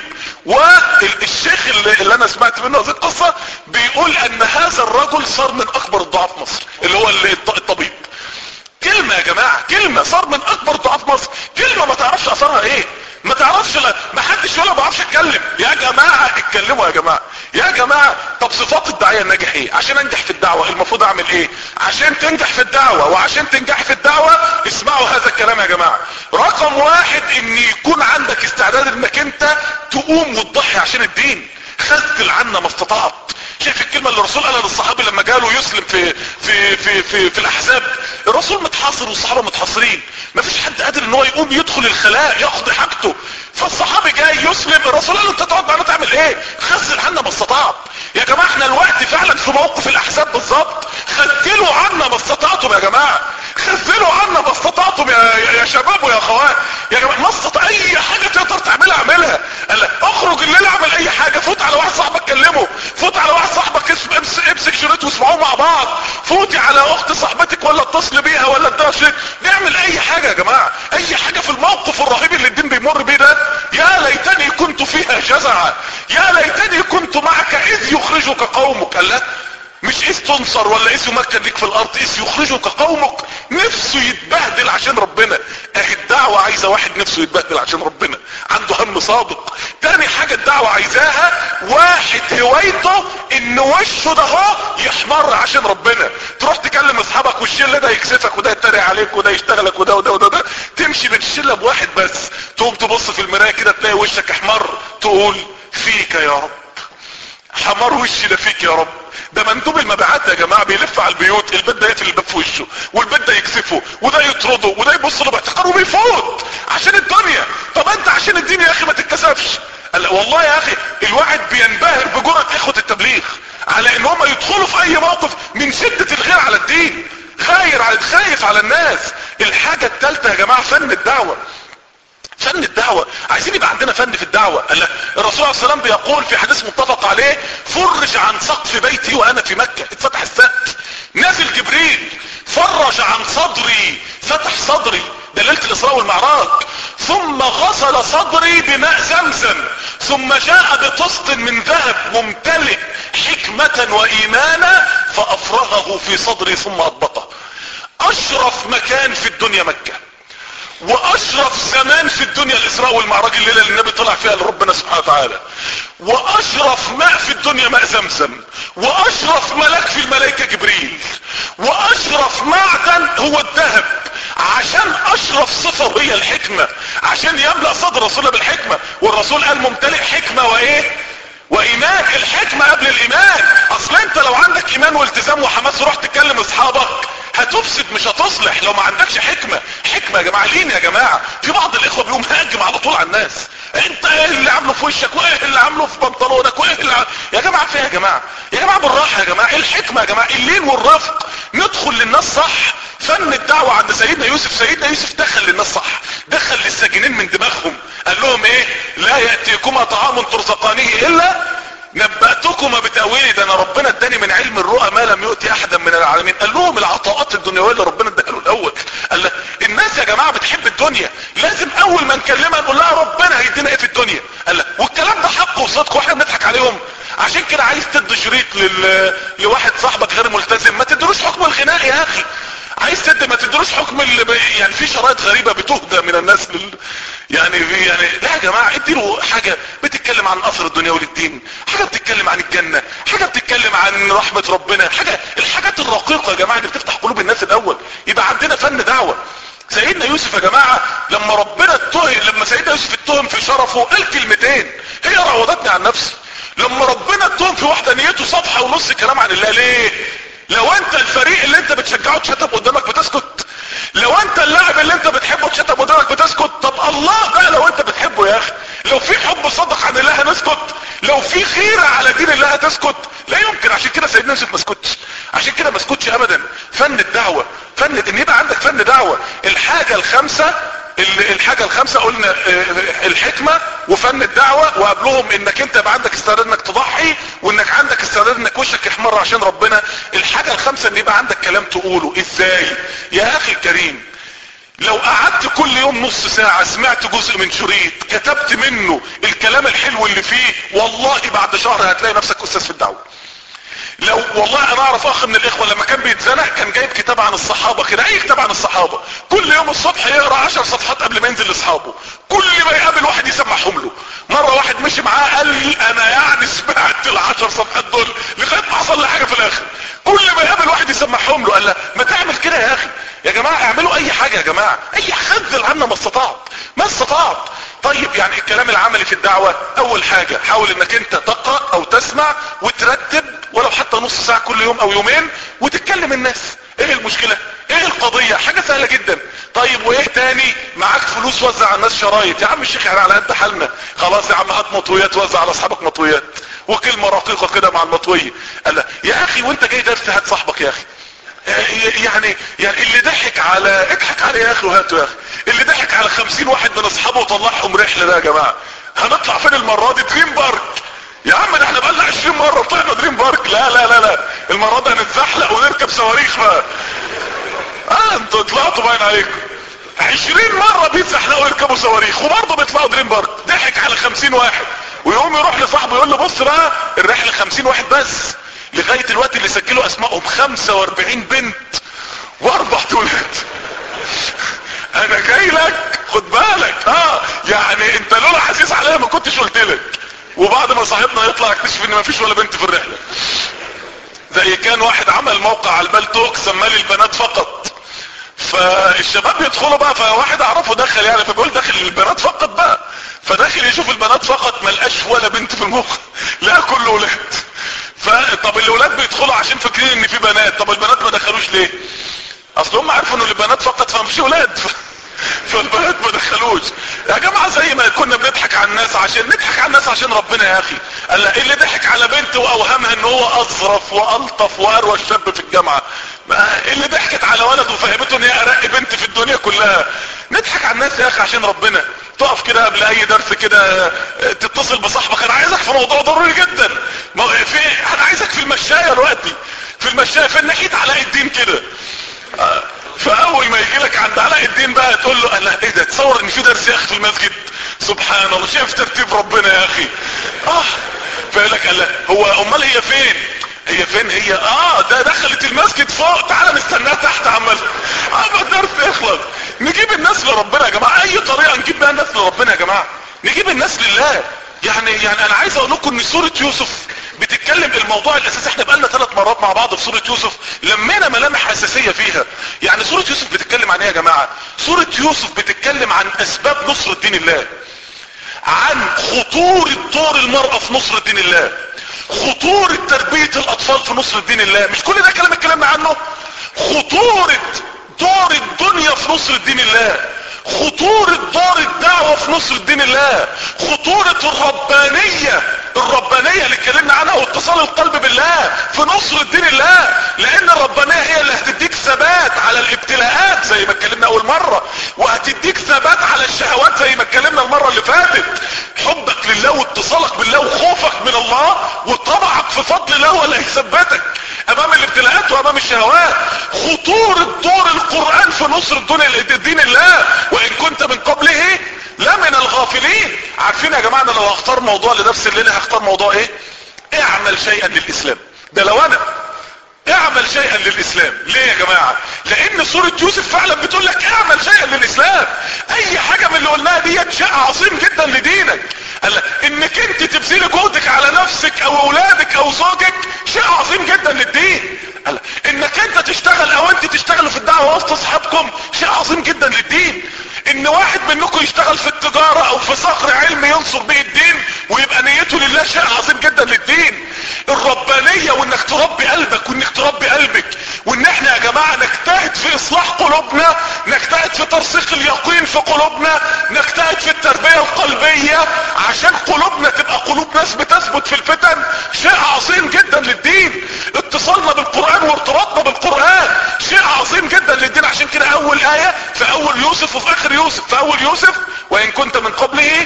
[SPEAKER 1] والشيخ اللي, اللي انا سمعت منه هذه القصة بيقول ان هذا الرجل صار من اكبر الضعاف مصر اللي هو الطبيب كلمة يا جماعة كلمة صار من اكبر ضعاف مصر كلمة ما تعرفش اثرها ايه ما تعرفش لا ما حدش يقول ما بعرفش اتكلم يا جماعة اتكلموا يا جماعة يا جماعة طب صفات الداعية الناجح ايه عشان انجح في الدعوة المفروض اعمل ايه عشان تنجح في الدعوة وعشان تنجح في الدعوة اسمعوا هذا الكلام يا جماعة رقم واحد ان يكون عندك استعداد انك انت تقوم وتضحي عشان الدين خذل عنا ما استطعت شايف الكلمة اللي الرسول قالها للصحابي لما جاله يسلم في في في في, في الاحزاب الرسول متحاصر والصحابة متحاصرين مفيش حد قادر ان هو يقوم يدخل الخلاء يقضي حاجته فالصحابي جاي يسلم الرسول قال له انت تقعد معانا تعمل ايه خزل عنا ما استطعت يا جماعة احنا الوقت فعلا في موقف الاحزاب بالظبط خزلوا عنا ما استطعتم يا جماعة خزلوا عنا ما استطعتم يا, يا شباب ويا اخوات يا جماعة ما استطع اي حاجة تقدر تعملها اعملها قال اخرج الليل اعمل اي حاجة فوت على واحد صاحبك كلمه فوت على واحد صاحبك امسك شريط واسمعوه مع بعض فوتي على اخت صاحبتك ولا اتصل بيها ولا اديها شريط نعمل اي حاجة يا جماعة اي حاجة في الموقف الرهيب اللي الدين بيمر بيه ده يا ليتني كنت فيها جزعا يا ليتني كنت معك اذ يخرجك قومك قال لا مش اذ تنصر ولا اذ يمكن لك في الارض اذ يخرجك قومك نفسه يتبهدل عشان ربنا اهي الدعوة عايزة واحد نفسه يتبهدل عشان ربنا عنده هم صادق تاني حاجة الدعوة عايزاها واحد هوايته ان وشه ده هو يحمر عشان ربنا تروح تكلم اصحابك والشله ده يكسفك وده يتريق عليك وده يشتغلك وده وده وده, وده. تمشي من الشله بواحد بس تقوم تبص في المرايه كده تلاقي وشك احمر تقول فيك يا رب حمار وشي ده فيك يا رب ده مندوب المبيعات يا جماعه بيلف على البيوت البيت ده يقفل الباب في وشه والبيت ده يكسفه وده يطرده وده يبص له باحتقار وبيفوت عشان الدنيا طب انت عشان الدين يا اخي ما تتكسفش قال والله يا اخي الواحد بينبهر بجرأة اخوة التبليغ على ان هم يدخلوا في اي موقف من شدة الغير على الدين خاير على خايف على الناس الحاجة الثالثة يا جماعة فن الدعوة فن الدعوة عايزين يبقى عندنا فن في الدعوة قال الرسول عليه السلام بيقول في حديث متفق عليه فرج عن سقف بيتي وانا في مكة اتفتح السقف نازل جبريل فرج عن صدري فتح صدري ده ليلة الاسراء والمعراج ثم غسل صدري بماء زمزم ثم جاء بطست من ذهب ممتلئ حكمة وايمانا فافرغه في صدري ثم اطبقه اشرف مكان في الدنيا مكة واشرف زمان في الدنيا الاسراء والمعراج الليلة اللي النبي طلع فيها لربنا سبحانه وتعالى واشرف ماء في الدنيا ماء زمزم واشرف ملاك في الملائكة جبريل واشرف معدن هو الذهب عشان اشرف صفة وهي الحكمة عشان يملأ صدر رسولنا بالحكمة والرسول قال ممتلئ حكمة وايه وايمان الحكمة قبل الايمان اصل انت لو عندك ايمان والتزام وحماس ورحت تكلم اصحابك هتفسد مش هتصلح لو ما عندكش حكمة حكمة يا جماعة لين يا جماعة في بعض الاخوة بيقوم هاجم على طول على الناس انت ايه اللي عامله في وشك وايه اللي عامله في بنطلونك وايه اللي عامله يا جماعة فيها يا جماعة يا جماعة بالراحة يا جماعة الحكمة يا جماعة اللين والرفق ندخل للناس صح فن الدعوة عند سيدنا يوسف سيدنا يوسف دخل للناس صح دخل للساجنين من دماغهم قال لهم ايه لا يأتيكما طعام ترزقانه الا نبأتكما بتأويل ده انا ربنا اداني من علم الرؤى ما لم يؤتي احدا من العالمين قال لهم العطاءات الدنيوية اللي ربنا اداها له الاول قال له الناس يا جماعة بتحب الدنيا لازم اول ما نكلمها نقول لها ربنا هيدينا ايه في الدنيا قال له والكلام ده حق وصدق واحنا بنضحك عليهم عشان كده عايز تدي شريط لل... لواحد صاحبك غير ملتزم ما تدروش حكم الغناء يا اخي عايز تدي ما تدروش حكم اللي ب... يعني في شرايط غريبة بتهدى من الناس لل... يعني يعني لا يا جماعة اديله حاجة بتتكلم عن اثر الدنيا والدين حاجة بتتكلم عن الجنة حاجة بتتكلم عن رحمة ربنا حاجة الحاجات الرقيقة يا جماعة اللي بتفتح قلوب الناس الاول يبقى عندنا فن دعوة سيدنا يوسف يا جماعة لما ربنا اتهم لما سيدنا يوسف اتهم في شرفه قال كلمتين هي راودتني عن نفسي لما ربنا اتهم في وحدانيته صفحة ونص كلام عن الله ليه لو انت الفريق اللي انت بتشجعه اتشتم قدامك بتسكت لو انت اللاعب اللي انت بتحبه اتشتم قدامك بتسكت طب الله بقى لو انت بتحبه يا اخي لو في حب صادق عن الله هنسكت لو في خيرة على دين الله هتسكت لا يمكن عشان كده سيدنا يوسف ما سكتش عشان كده ما سكتش ابدا فن الدعوة فن ان يبقى عندك فن دعوة الحاجة الخامسة الحاجة الخامسة قلنا الحكمة وفن الدعوة وقبلهم انك انت يبقى عندك استعداد انك تضحي وانك عندك استعداد انك وشك يحمر عشان ربنا الحاجة الخامسة ان يبقى عندك كلام تقوله ازاي يا اخي الكريم لو قعدت كل يوم نص ساعة سمعت جزء من شريط كتبت منه الكلام الحلو اللي فيه والله بعد شهر هتلاقي نفسك استاذ في الدعوة لو والله انا اعرف اخ من الاخوة لما كان بيتزنق كان جايب كتاب عن الصحابة كده اي كتاب عن الصحابة كل يوم الصبح يقرا عشر صفحات قبل ما ينزل لاصحابه كل ما يقابل واحد يسمعهم له مرة واحد مشي معاه قال لي انا يعني سمعت العشر صفحات دول لغاية ما حصل لي حاجة في الاخر كل ما يقابل واحد يسمعهم له قال له ما تعمل كده يا اخي يا جماعة اعملوا اي حاجة يا جماعة اي خذل عنا ما استطعت ما استطعت طيب يعني الكلام العملي في الدعوة اول حاجة حاول انك انت تقرأ او تسمع وترتب ولو حتى نص ساعة كل يوم او يومين وتتكلم الناس ايه المشكلة ايه القضية حاجة سهلة جدا طيب وايه تاني معاك فلوس وزع على الناس شرايط يا عم الشيخ احنا على قد حالنا خلاص يا عم هات مطويات وزع على اصحابك مطويات وكلمة رقيقة كده مع المطوية قال لا يا اخي وانت جاي درس هات صاحبك يا اخي يعني يعني اللي ضحك على اضحك عليه يا اخي وهاته يا اخي اللي ضحك على خمسين واحد من اصحابه وطلعهم رحلة ده يا جماعة هنطلع فين المرة دي دريم بارك يا عم ده احنا بقالنا 20 مرة طلعنا دريم بارك لا لا لا لا المرة دي هنتزحلق ونركب صواريخ بقى اه انتوا طلعتوا باين عليكم 20 مرة بيتزحلقوا يركبوا صواريخ وبرضه بيطلعوا دريم بارك ضحك على 50 واحد ويقوم يروح لصاحبه يقول له بص بقى الرحلة 50 واحد بس لغاية الوقت اللي سجلوا اسمائهم 45 بنت واربع ولاد انا جاي لك خد بالك اه يعني انت لولا حسيس عليا ما كنتش قلت لك وبعد ما صاحبنا يطلع اكتشف ان ما فيش ولا بنت في الرحلة زي كان واحد عمل موقع على البلتوك سماه البنات فقط فالشباب يدخلوا بقى فواحد اعرفه دخل يعني فبيقول داخل البنات فقط بقى فداخل يشوف البنات فقط ما لقاش ولا بنت في الموقع لا كله ولاد فطب الاولاد بيدخلوا عشان فاكرين ان في بنات طب البنات ما دخلوش ليه اصل هم عارفوا ان البنات فقط فمش ولاد فالبنات ما دخلوش يا جماعة زي ما كنا بنضحك على الناس عشان نضحك على الناس عشان ربنا يا اخي قال اللي ضحك على بنت واوهمها ان هو اظرف والطف واروى شاب في الجامعة اللي ضحكت على ولد وفهمته ان هي ارق بنت في الدنيا كلها نضحك على الناس يا اخي عشان ربنا تقف كده قبل اي درس كده تتصل بصاحبك انا عايزك في موضوع ضروري جدا في انا عايزك في المشاية دلوقتي في المشاية في ناحية علاء الدين كده فاول ما يجي لك عند علاء الدين بقى تقول له انا ايه ده تصور ان في درس يا اخي في المسجد سبحان الله شايف ترتيب ربنا يا اخي اه فيقول لك الله هو امال هي فين هي فين هي اه ده دخلت المسجد فوق تعالى نستناها تحت عمال اه الدرس يخلص نجيب الناس لربنا يا جماعه اي طريقه نجيب بيها الناس لربنا يا جماعه نجيب الناس لله يعني يعني انا عايز اقول لكم ان سوره يوسف بتتكلم الموضوع الاساسي احنا بقالنا ثلاث مرات مع بعض في سورة يوسف لمينا ملامح اساسية فيها يعني سورة يوسف بتتكلم عن ايه يا جماعة سورة يوسف بتتكلم عن اسباب نصر دين الله عن خطورة دور المرأة في نصر دين الله خطورة تربية الاطفال في نصر دين الله مش كل ده كلام اتكلمنا عنه خطورة دور الدنيا في نصر دين الله خطورة دور الدعوة في نصر دين الله خطورة الربانية الربانية اللي اتكلمنا عنها واتصال القلب بالله في نصر دين الله لان الربانية هي اللي هتديك ثبات على الابتلاءات زي ما اتكلمنا اول مرة وهتديك ثبات على الشهوات زي ما اتكلمنا المرة اللي فاتت حبك لله واتصالك بالله وخوفك من الله وطمعك في فضل الله هو اللي هيثبتك امام الابتلاءات وامام الشهوات خطورة دور القرآن في نصر دين الله وان كنت من قبله لا من الغافلين عارفين يا جماعة انا لو هختار موضوع لنفس الليلة هختار موضوع ايه اعمل شيئا للاسلام ده لو انا اعمل شيئا للاسلام ليه يا جماعة لان سورة يوسف فعلا بتقول لك اعمل شيئا للاسلام اي حاجة من اللي قلناها دي شيء عظيم جدا لدينك قال انك انت تبذلي جهدك على نفسك او اولادك او زوجك شيء عظيم جدا للدين قال انك انت تشتغل او انت تشتغلوا في الدعوة وسط اصحابكم شيء عظيم جدا للدين ان واحد منكم يشتغل في التجارة او في صقر علمي ينصر به الدين ويبقى نيته لله شيء عظيم جدا للدين الربانية وانك تربي قلبك وانك تربي قلبك وان احنا يا جماعة نجتهد في اصلاح قلوبنا نجتهد في ترسيخ اليقين في قلوبنا نجتهد في التربية القلبية عشان قلوبنا تبقى قلوب ناس بتثبت في الفتن شيء عظيم جدا للدين اتصالنا بالقرآن وارتباطنا بالقرآن شيء عظيم جدا للدين عشان كده اول اية في اول يوسف وفي اخر يوسف في اول يوسف وان كنت من قبله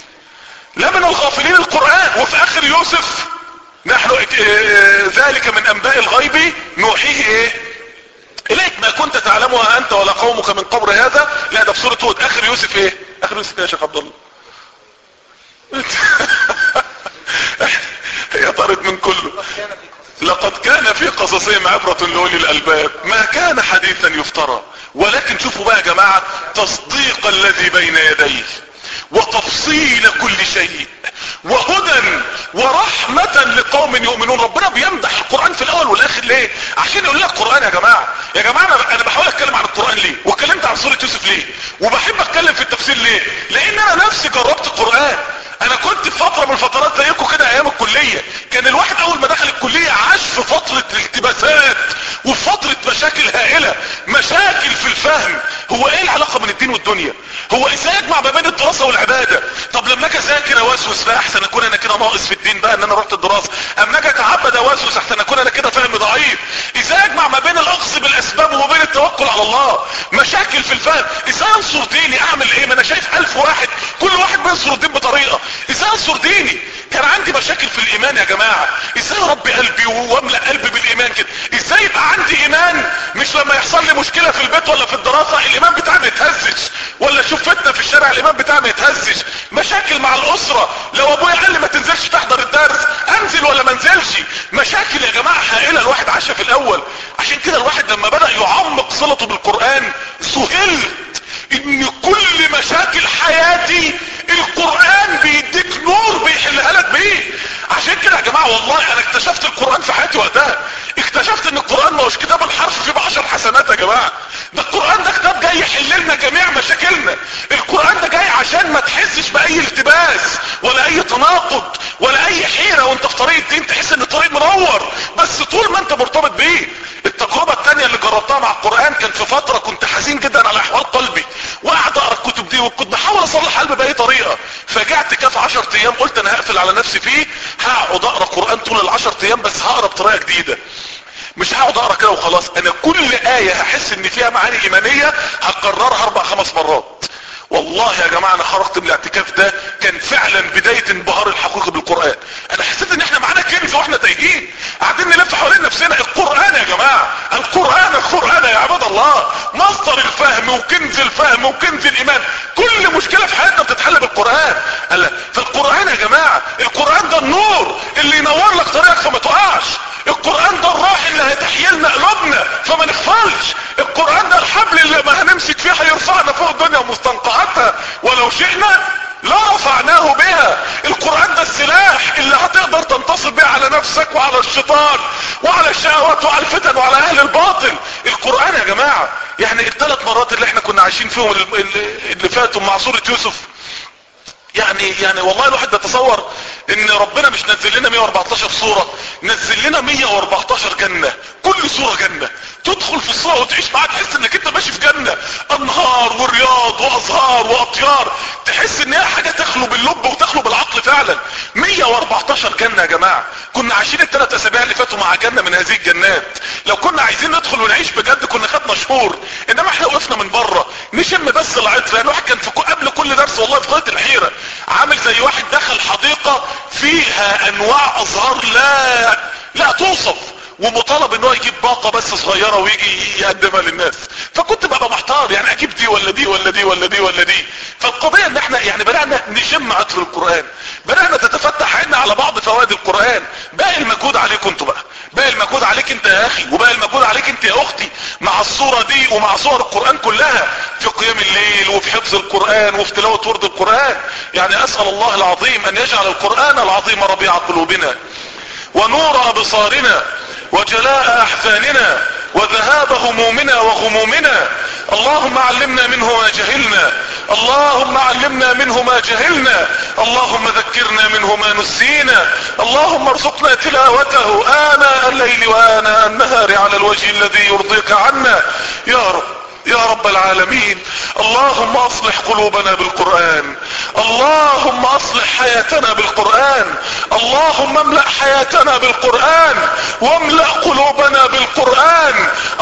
[SPEAKER 1] لا من الغافلين القرآن وفي اخر يوسف نحن اه ذلك من انباء الغيب نوحيه ايه اليك ما كنت تعلمها انت ولا قومك من قبر هذا لا ده في سورة هود اخر يوسف ايه اخر يوسف ايه يا شيخ عبد الله هي طارت من كله لقد كان في قصصهم عبرة لأولي الألباب ما كان حديثا يفترى ولكن شوفوا بقى يا جماعة تصديق الذي بين يديه وتفصيل كل شيء وهدى ورحمة لقوم يؤمنون ربنا بيمدح القرآن في الاول والاخر ليه عشان يقول لك القرآن يا جماعة يا جماعة انا, أنا بحاول اتكلم عن القرآن ليه واتكلمت عن سورة يوسف ليه وبحب اتكلم في التفسير ليه لان انا نفسي جربت القرآن انا كنت في فترة من الفترات زيكم كده ايام الكلية كان الواحد اول ما دخل الكلية عاش في فترة التباسات وفي فترة مشاكل هائلة مشاكل في الفهم هو ايه العلاقة بين الدين والدنيا هو ازاي اجمع ما بين الدراسة والعبادة طب لما اجي اذاكر اوسوس بقى احسن اكون انا كده ناقص في الدين بقى ان انا رحت الدراسة اما اجي اتعبد اوسوس احسن اكون انا كده فهم ضعيف ازاي اجمع ما بين الاخذ بالاسباب وما بين التوكل على الله مشاكل في الفهم ازاي انصر ديني اعمل ايه ما انا شايف الف واحد كل واحد بينصر الدين بطريقة ازاي انصر ديني كان عندي مشاكل في الايمان يا جماعة ازاي اربي قلبي واملأ قلبي بالايمان كده ازاي يبقى عندي ايمان مش لما يحصل لي مشكلة في البيت ولا في الدراسة الايمان بتاعي ما يتهزش ولا اشوف فتنة في الشارع الايمان بتاعي ما يتهزش مشاكل مع الاسرة لو ابويا قال لي ما تنزلش تحضر الدرس انزل ولا ما انزلش مشاكل يا جماعة هائلة الواحد عاشها في الاول عشان كده الواحد لما بدأ يعمق صلته بالقرآن سهلت ان كل مشاكل حياتي القرآن بيديك نور بيحلها لك بيه عشان كده يا جماعة والله انا اكتشفت القرآن في حياتي وقتها اكتشفت ان القرآن ما هوش كتاب الحرف فيه بعشر حسنات يا جماعة ده القرآن ده كتاب جاي يحل لنا جميع مشاكلنا القرآن ده جاي عشان ما تحسش باي التباس ولا اي تناقض ولا اي حيرة وانت في طريق الدين تحس ان الطريق منور بس طول ما انت مرتبط بيه التجربة التانية اللي جربتها مع القرآن كان في فترة كنت حزين جدا على احوال قلبي وقعد اقرا الكتب دي وكنت بحاول اصلح قلبي باي طريقة فجعت كاف عشر ايام قلت انا هقفل على نفسي فيه هقعد اقرا قرآن طول العشر ايام بس هقرا بطريقة جديدة مش هقعد اقرا كده وخلاص انا كل آية هحس ان فيها معاني ايمانية هكررها اربع خمس مرات والله يا جماعة انا خرجت من الاعتكاف ده كان فعلا بداية انبهار الحقيقي بالقرآن انا حسيت ان احنا معانا كنز واحنا تايهين قاعدين نلف حوالين نفسنا القرآن يا جماعة القرآن القرآن يا عباد الله مصدر الفهم وكنز الفهم وكنز الايمان كل مشكلة في حياتنا بتتحل بالقرآن قال فالقرآن يا جماعة القرآن ده النور اللي ينور لك طريقك فما تقعش القرآن ده الراح اللي هتحيلنا قلوبنا فما نغفلش القرآن ده الحبل اللي ما هنمسك فيه هيرفعنا فوق الدنيا ومستنقعاتها ولو شئنا لرفعناه بها القرآن ده السلاح اللي هتقدر تنتصر بيه على نفسك وعلى الشيطان وعلى الشهوات وعلى الفتن وعلى اهل الباطل القرآن يا جماعة يعني الثلاث مرات اللي احنا كنا عايشين فيهم اللي فاتوا مع سورة يوسف يعني يعني والله الواحد بيتصور ان ربنا مش نزل لنا 114 صورة نزل لنا 114 جنة كل صورة جنة تدخل في الصورة وتعيش معاها تحس انك انت ماشي في جنة انهار ورياض وازهار واطيار تحس ان هي حاجة تخلو باللب وتخلو بالعقل فعلا 114 جنة يا جماعة كنا عايشين الثلاث اسابيع اللي فاتوا مع جنة من هذه الجنات لو كنا عايزين ندخل ونعيش بجد كنا خدنا شهور انما احنا وقفنا من بره نشم بس العطر يعني الواحد كان في قبل كل درس والله في غاية الحيرة عامل زي واحد دخل حديقة فيها انواع ازهار لا لا توصف ومطالب ان هو يجيب باقة بس صغيرة ويجي يقدمها للناس فكنت ببقى محتار يعني اجيب دي ولا دي ولا دي ولا دي ولا دي فالقضية ان احنا يعني بدأنا نشم عطر القرآن بدأنا تتفتح عنا على بعض فوائد القرآن باقي المجهود عليكم انتوا بقى باقي المجهود عليك انت يا اخي وباقي المجهود عليك انت يا اختي مع الصورة دي ومع صور القرآن كلها في قيام الليل وفي حفظ القرآن وفي تلاوة ورد القرآن يعني اسأل الله العظيم ان يجعل القرآن العظيم ربيع قلوبنا ونور ابصارنا وجلاء احزاننا وذهاب همومنا وغمومنا اللهم علمنا منه ما جهلنا اللهم علمنا منه ما جهلنا اللهم ذكرنا منه ما نسينا اللهم ارزقنا تلاوته آناء الليل وآناء النهار على الوجه الذي يرضيك عنا يا رب يا رب العالمين اللهم اصلح قلوبنا بالقرآن اللهم اصلح حياتنا بالقرآن اللهم املأ حياتنا بالقرآن واملأ قلوبنا بالقرآن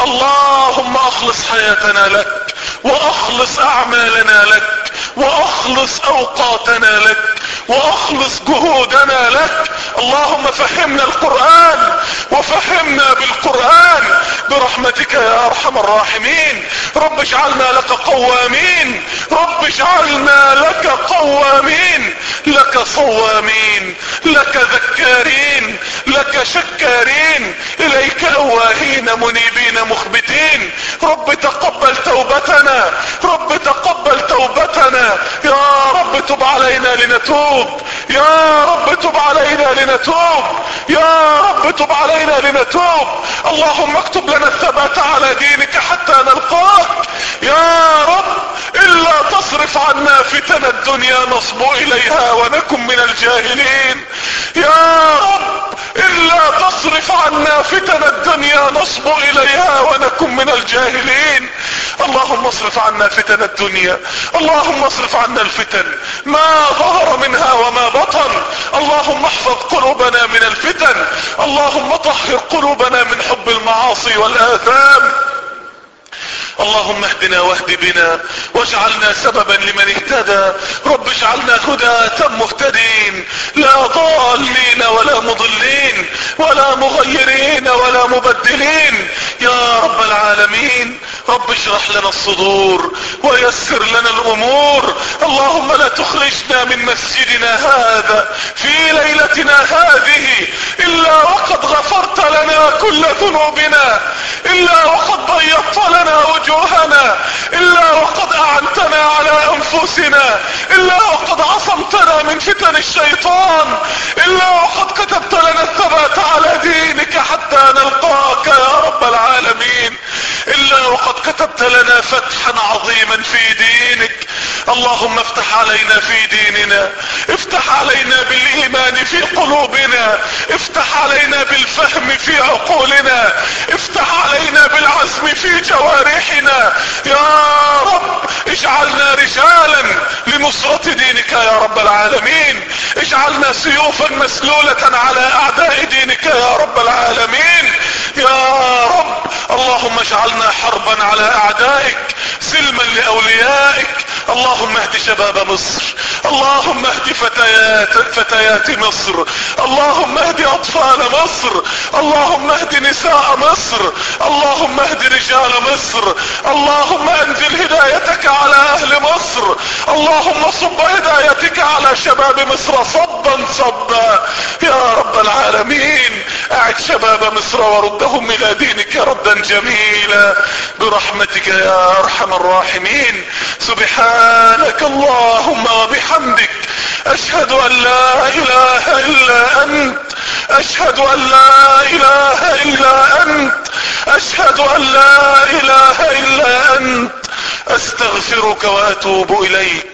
[SPEAKER 1] اللهم اخلص حياتنا لك واخلص اعمالنا لك واخلص اوقاتنا لك واخلص جهودنا لك اللهم فهمنا القرآن وفهمنا بالقرآن برحمتك يا ارحم الراحمين رب اجعلنا لك قوامين رب اجعلنا لك قوامين لك صوامين لك ذكارين لك شكارين اليك اواهين منيبين مخبتين رب تقبل توبتنا رب تقبل توبتنا يا رب تب علينا لنتوب يا رب تب علينا لنتوب يا رب تب علينا لنتوب اللهم اكتب لنا الثبات على دينك حتى نلقاك يا رب الا تصرف عنا فتن الدنيا نصب اليها ونكن من الجاهلين يا رب الا تصرف عنا فتن الدنيا نصب اليها ونكن من الجاهلين اللهم اصرف عنا فتن الدنيا اللهم اصرف عنا الفتن ما ظهر منها وما بطن اللهم احفظ قلوبنا من الفتن اللهم طهر قلوبنا من حب المعاصي والاثام اللهم اهدنا واهد بنا واجعلنا سببا لمن اهتدى رب اجعلنا هداة مهتدين لا ضالين ولا مضلين ولا مغيرين ولا مبدلين يا رب العالمين رب اشرح لنا الصدور ويسر لنا الامور اللهم لا تخرجنا من مسجدنا هذا في ليلتنا هذه الا وقد غفرت لنا كل ذنوبنا الا وقد بيضت لنا وجوهنا الا وقد اعنتنا على انفسنا الا وقد عصمتنا من فتن الشيطان الا وقد كتبت لنا الثبات على دينك حتى نلقاك يا رب العالمين الا وقد كتبت لنا فتحا عظيما في دينك اللهم افتح علينا في ديننا افتح علينا بالايمان في قلوبنا افتح علينا بالفهم في عقولنا افتح علينا بالعزم في جوارحنا يا رب اجعلنا رجالا لنصرة دينك يا رب العالمين اجعلنا سيوفا مسلولة على اعداء دينك يا رب العالمين يا رب اللهم اجعلنا حربا على اعدائك سلما لاوليائك اللهم اهد شباب مصر اللهم اهد فتيات فتيات مصر اللهم اهد اطفال مصر اللهم اهد نساء مصر اللهم اهد رجال مصر اللهم انزل هدايتك على اهل مصر اللهم صب هدايتك على شباب مصر صبا صبا يا رب العالمين اعد شباب مصر وردهم الى دينك ردا جميلا برحمتك يا ارحم الراحمين سبحانك اللهم وبحمدك اشهد ان لا اله الا انت اشهد ان لا اله الا انت اشهد ان لا اله الا انت استغفرك واتوب اليك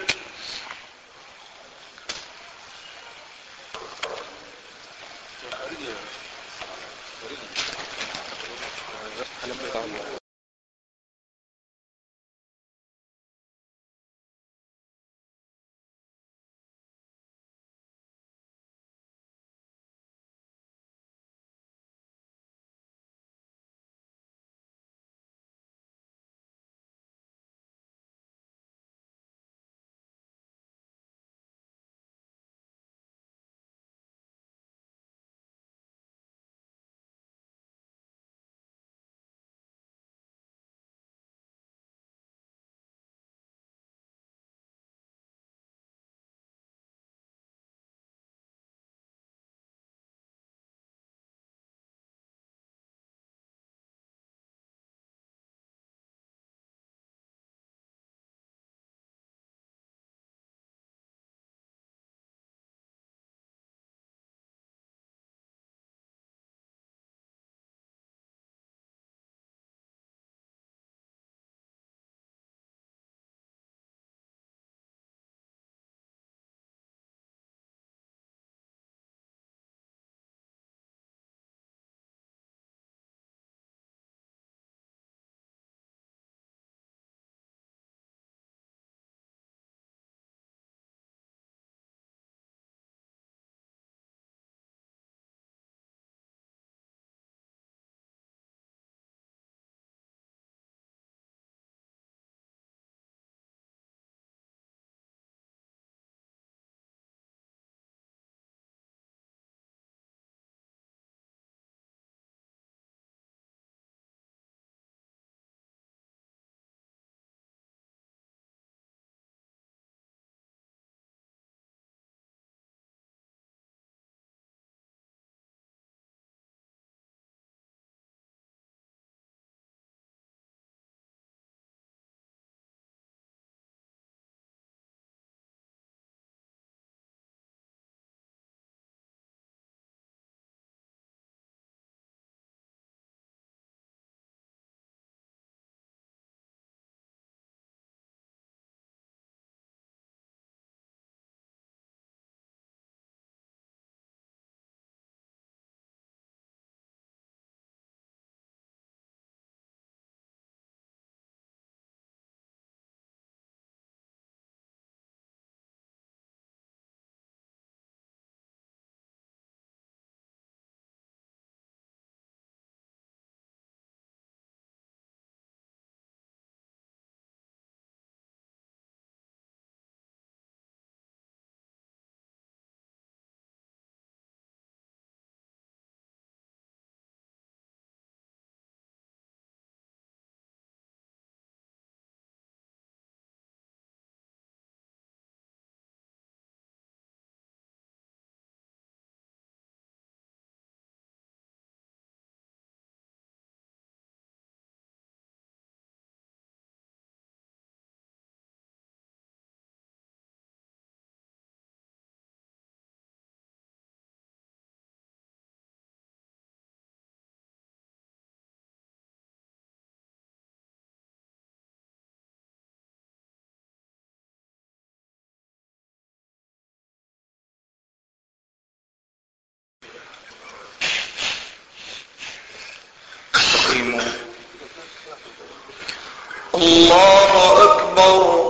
[SPEAKER 2] الله أكبر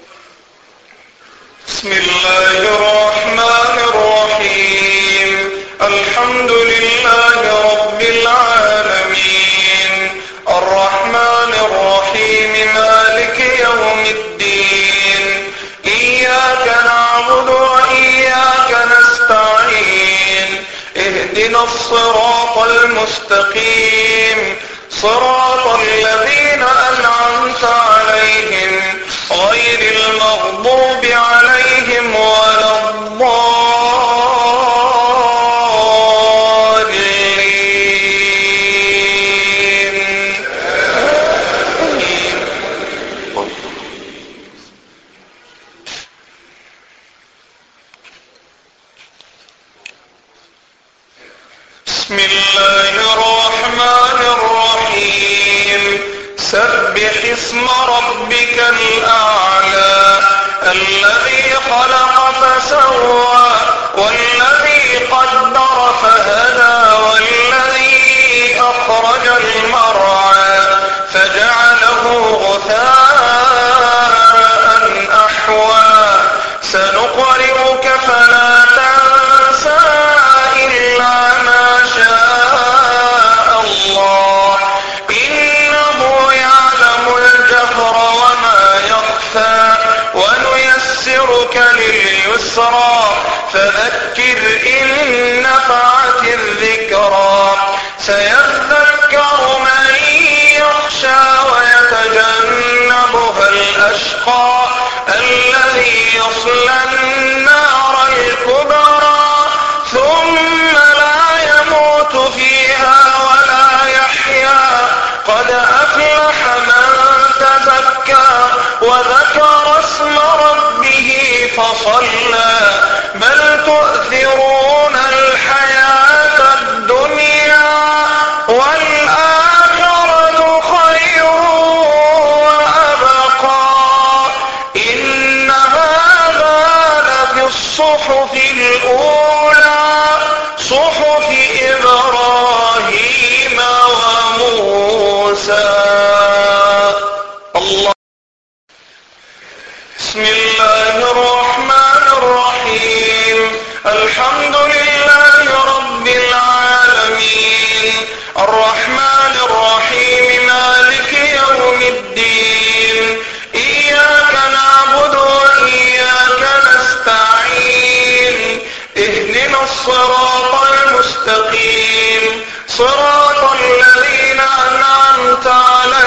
[SPEAKER 2] بسم الله الرحمن الرحيم الحمد لله رب العالمين الرحمن الرحيم مالك يوم الدين إياك نعبد وإياك نستعين اهدنا الصراط المستقيم صراط الذين أنعمت عليهم غير المغضوب عليهم ولا الضالين بسم الله الرحمن الرحيم سبح اسم ربك الأعلى الذي خلق فسوى والذي قدر فهدى والذي أخرج المرعى فجعله غثاء أحوى سنقرئك فلا تنسى إلا ما شاء الله إنه يعلم الجهر وما يخفى ونيسرك لليسرى فذكر إن نفعت الذكرى سيذكر من يخشى ويتجنبها الأشقى الذي يصلى النار الكبرى ثم لا يموت فيها ولا يحيا قد أفلح من تزكى وذكر اسم ربه فصلى بل تؤثرون الحياة الدنيا والآخرة خير وأبقى إن هذا لفي الصحف الأولى صحف إبراهيم وموسى الله بسم الله الرحمن الرحيم الحمد لله رب العالمين الرحمن الرحيم مالك يوم الدين إياك نعبد وإياك نستعين اهدنا الصراط المستقيم صراط الذين أنعمت عليهم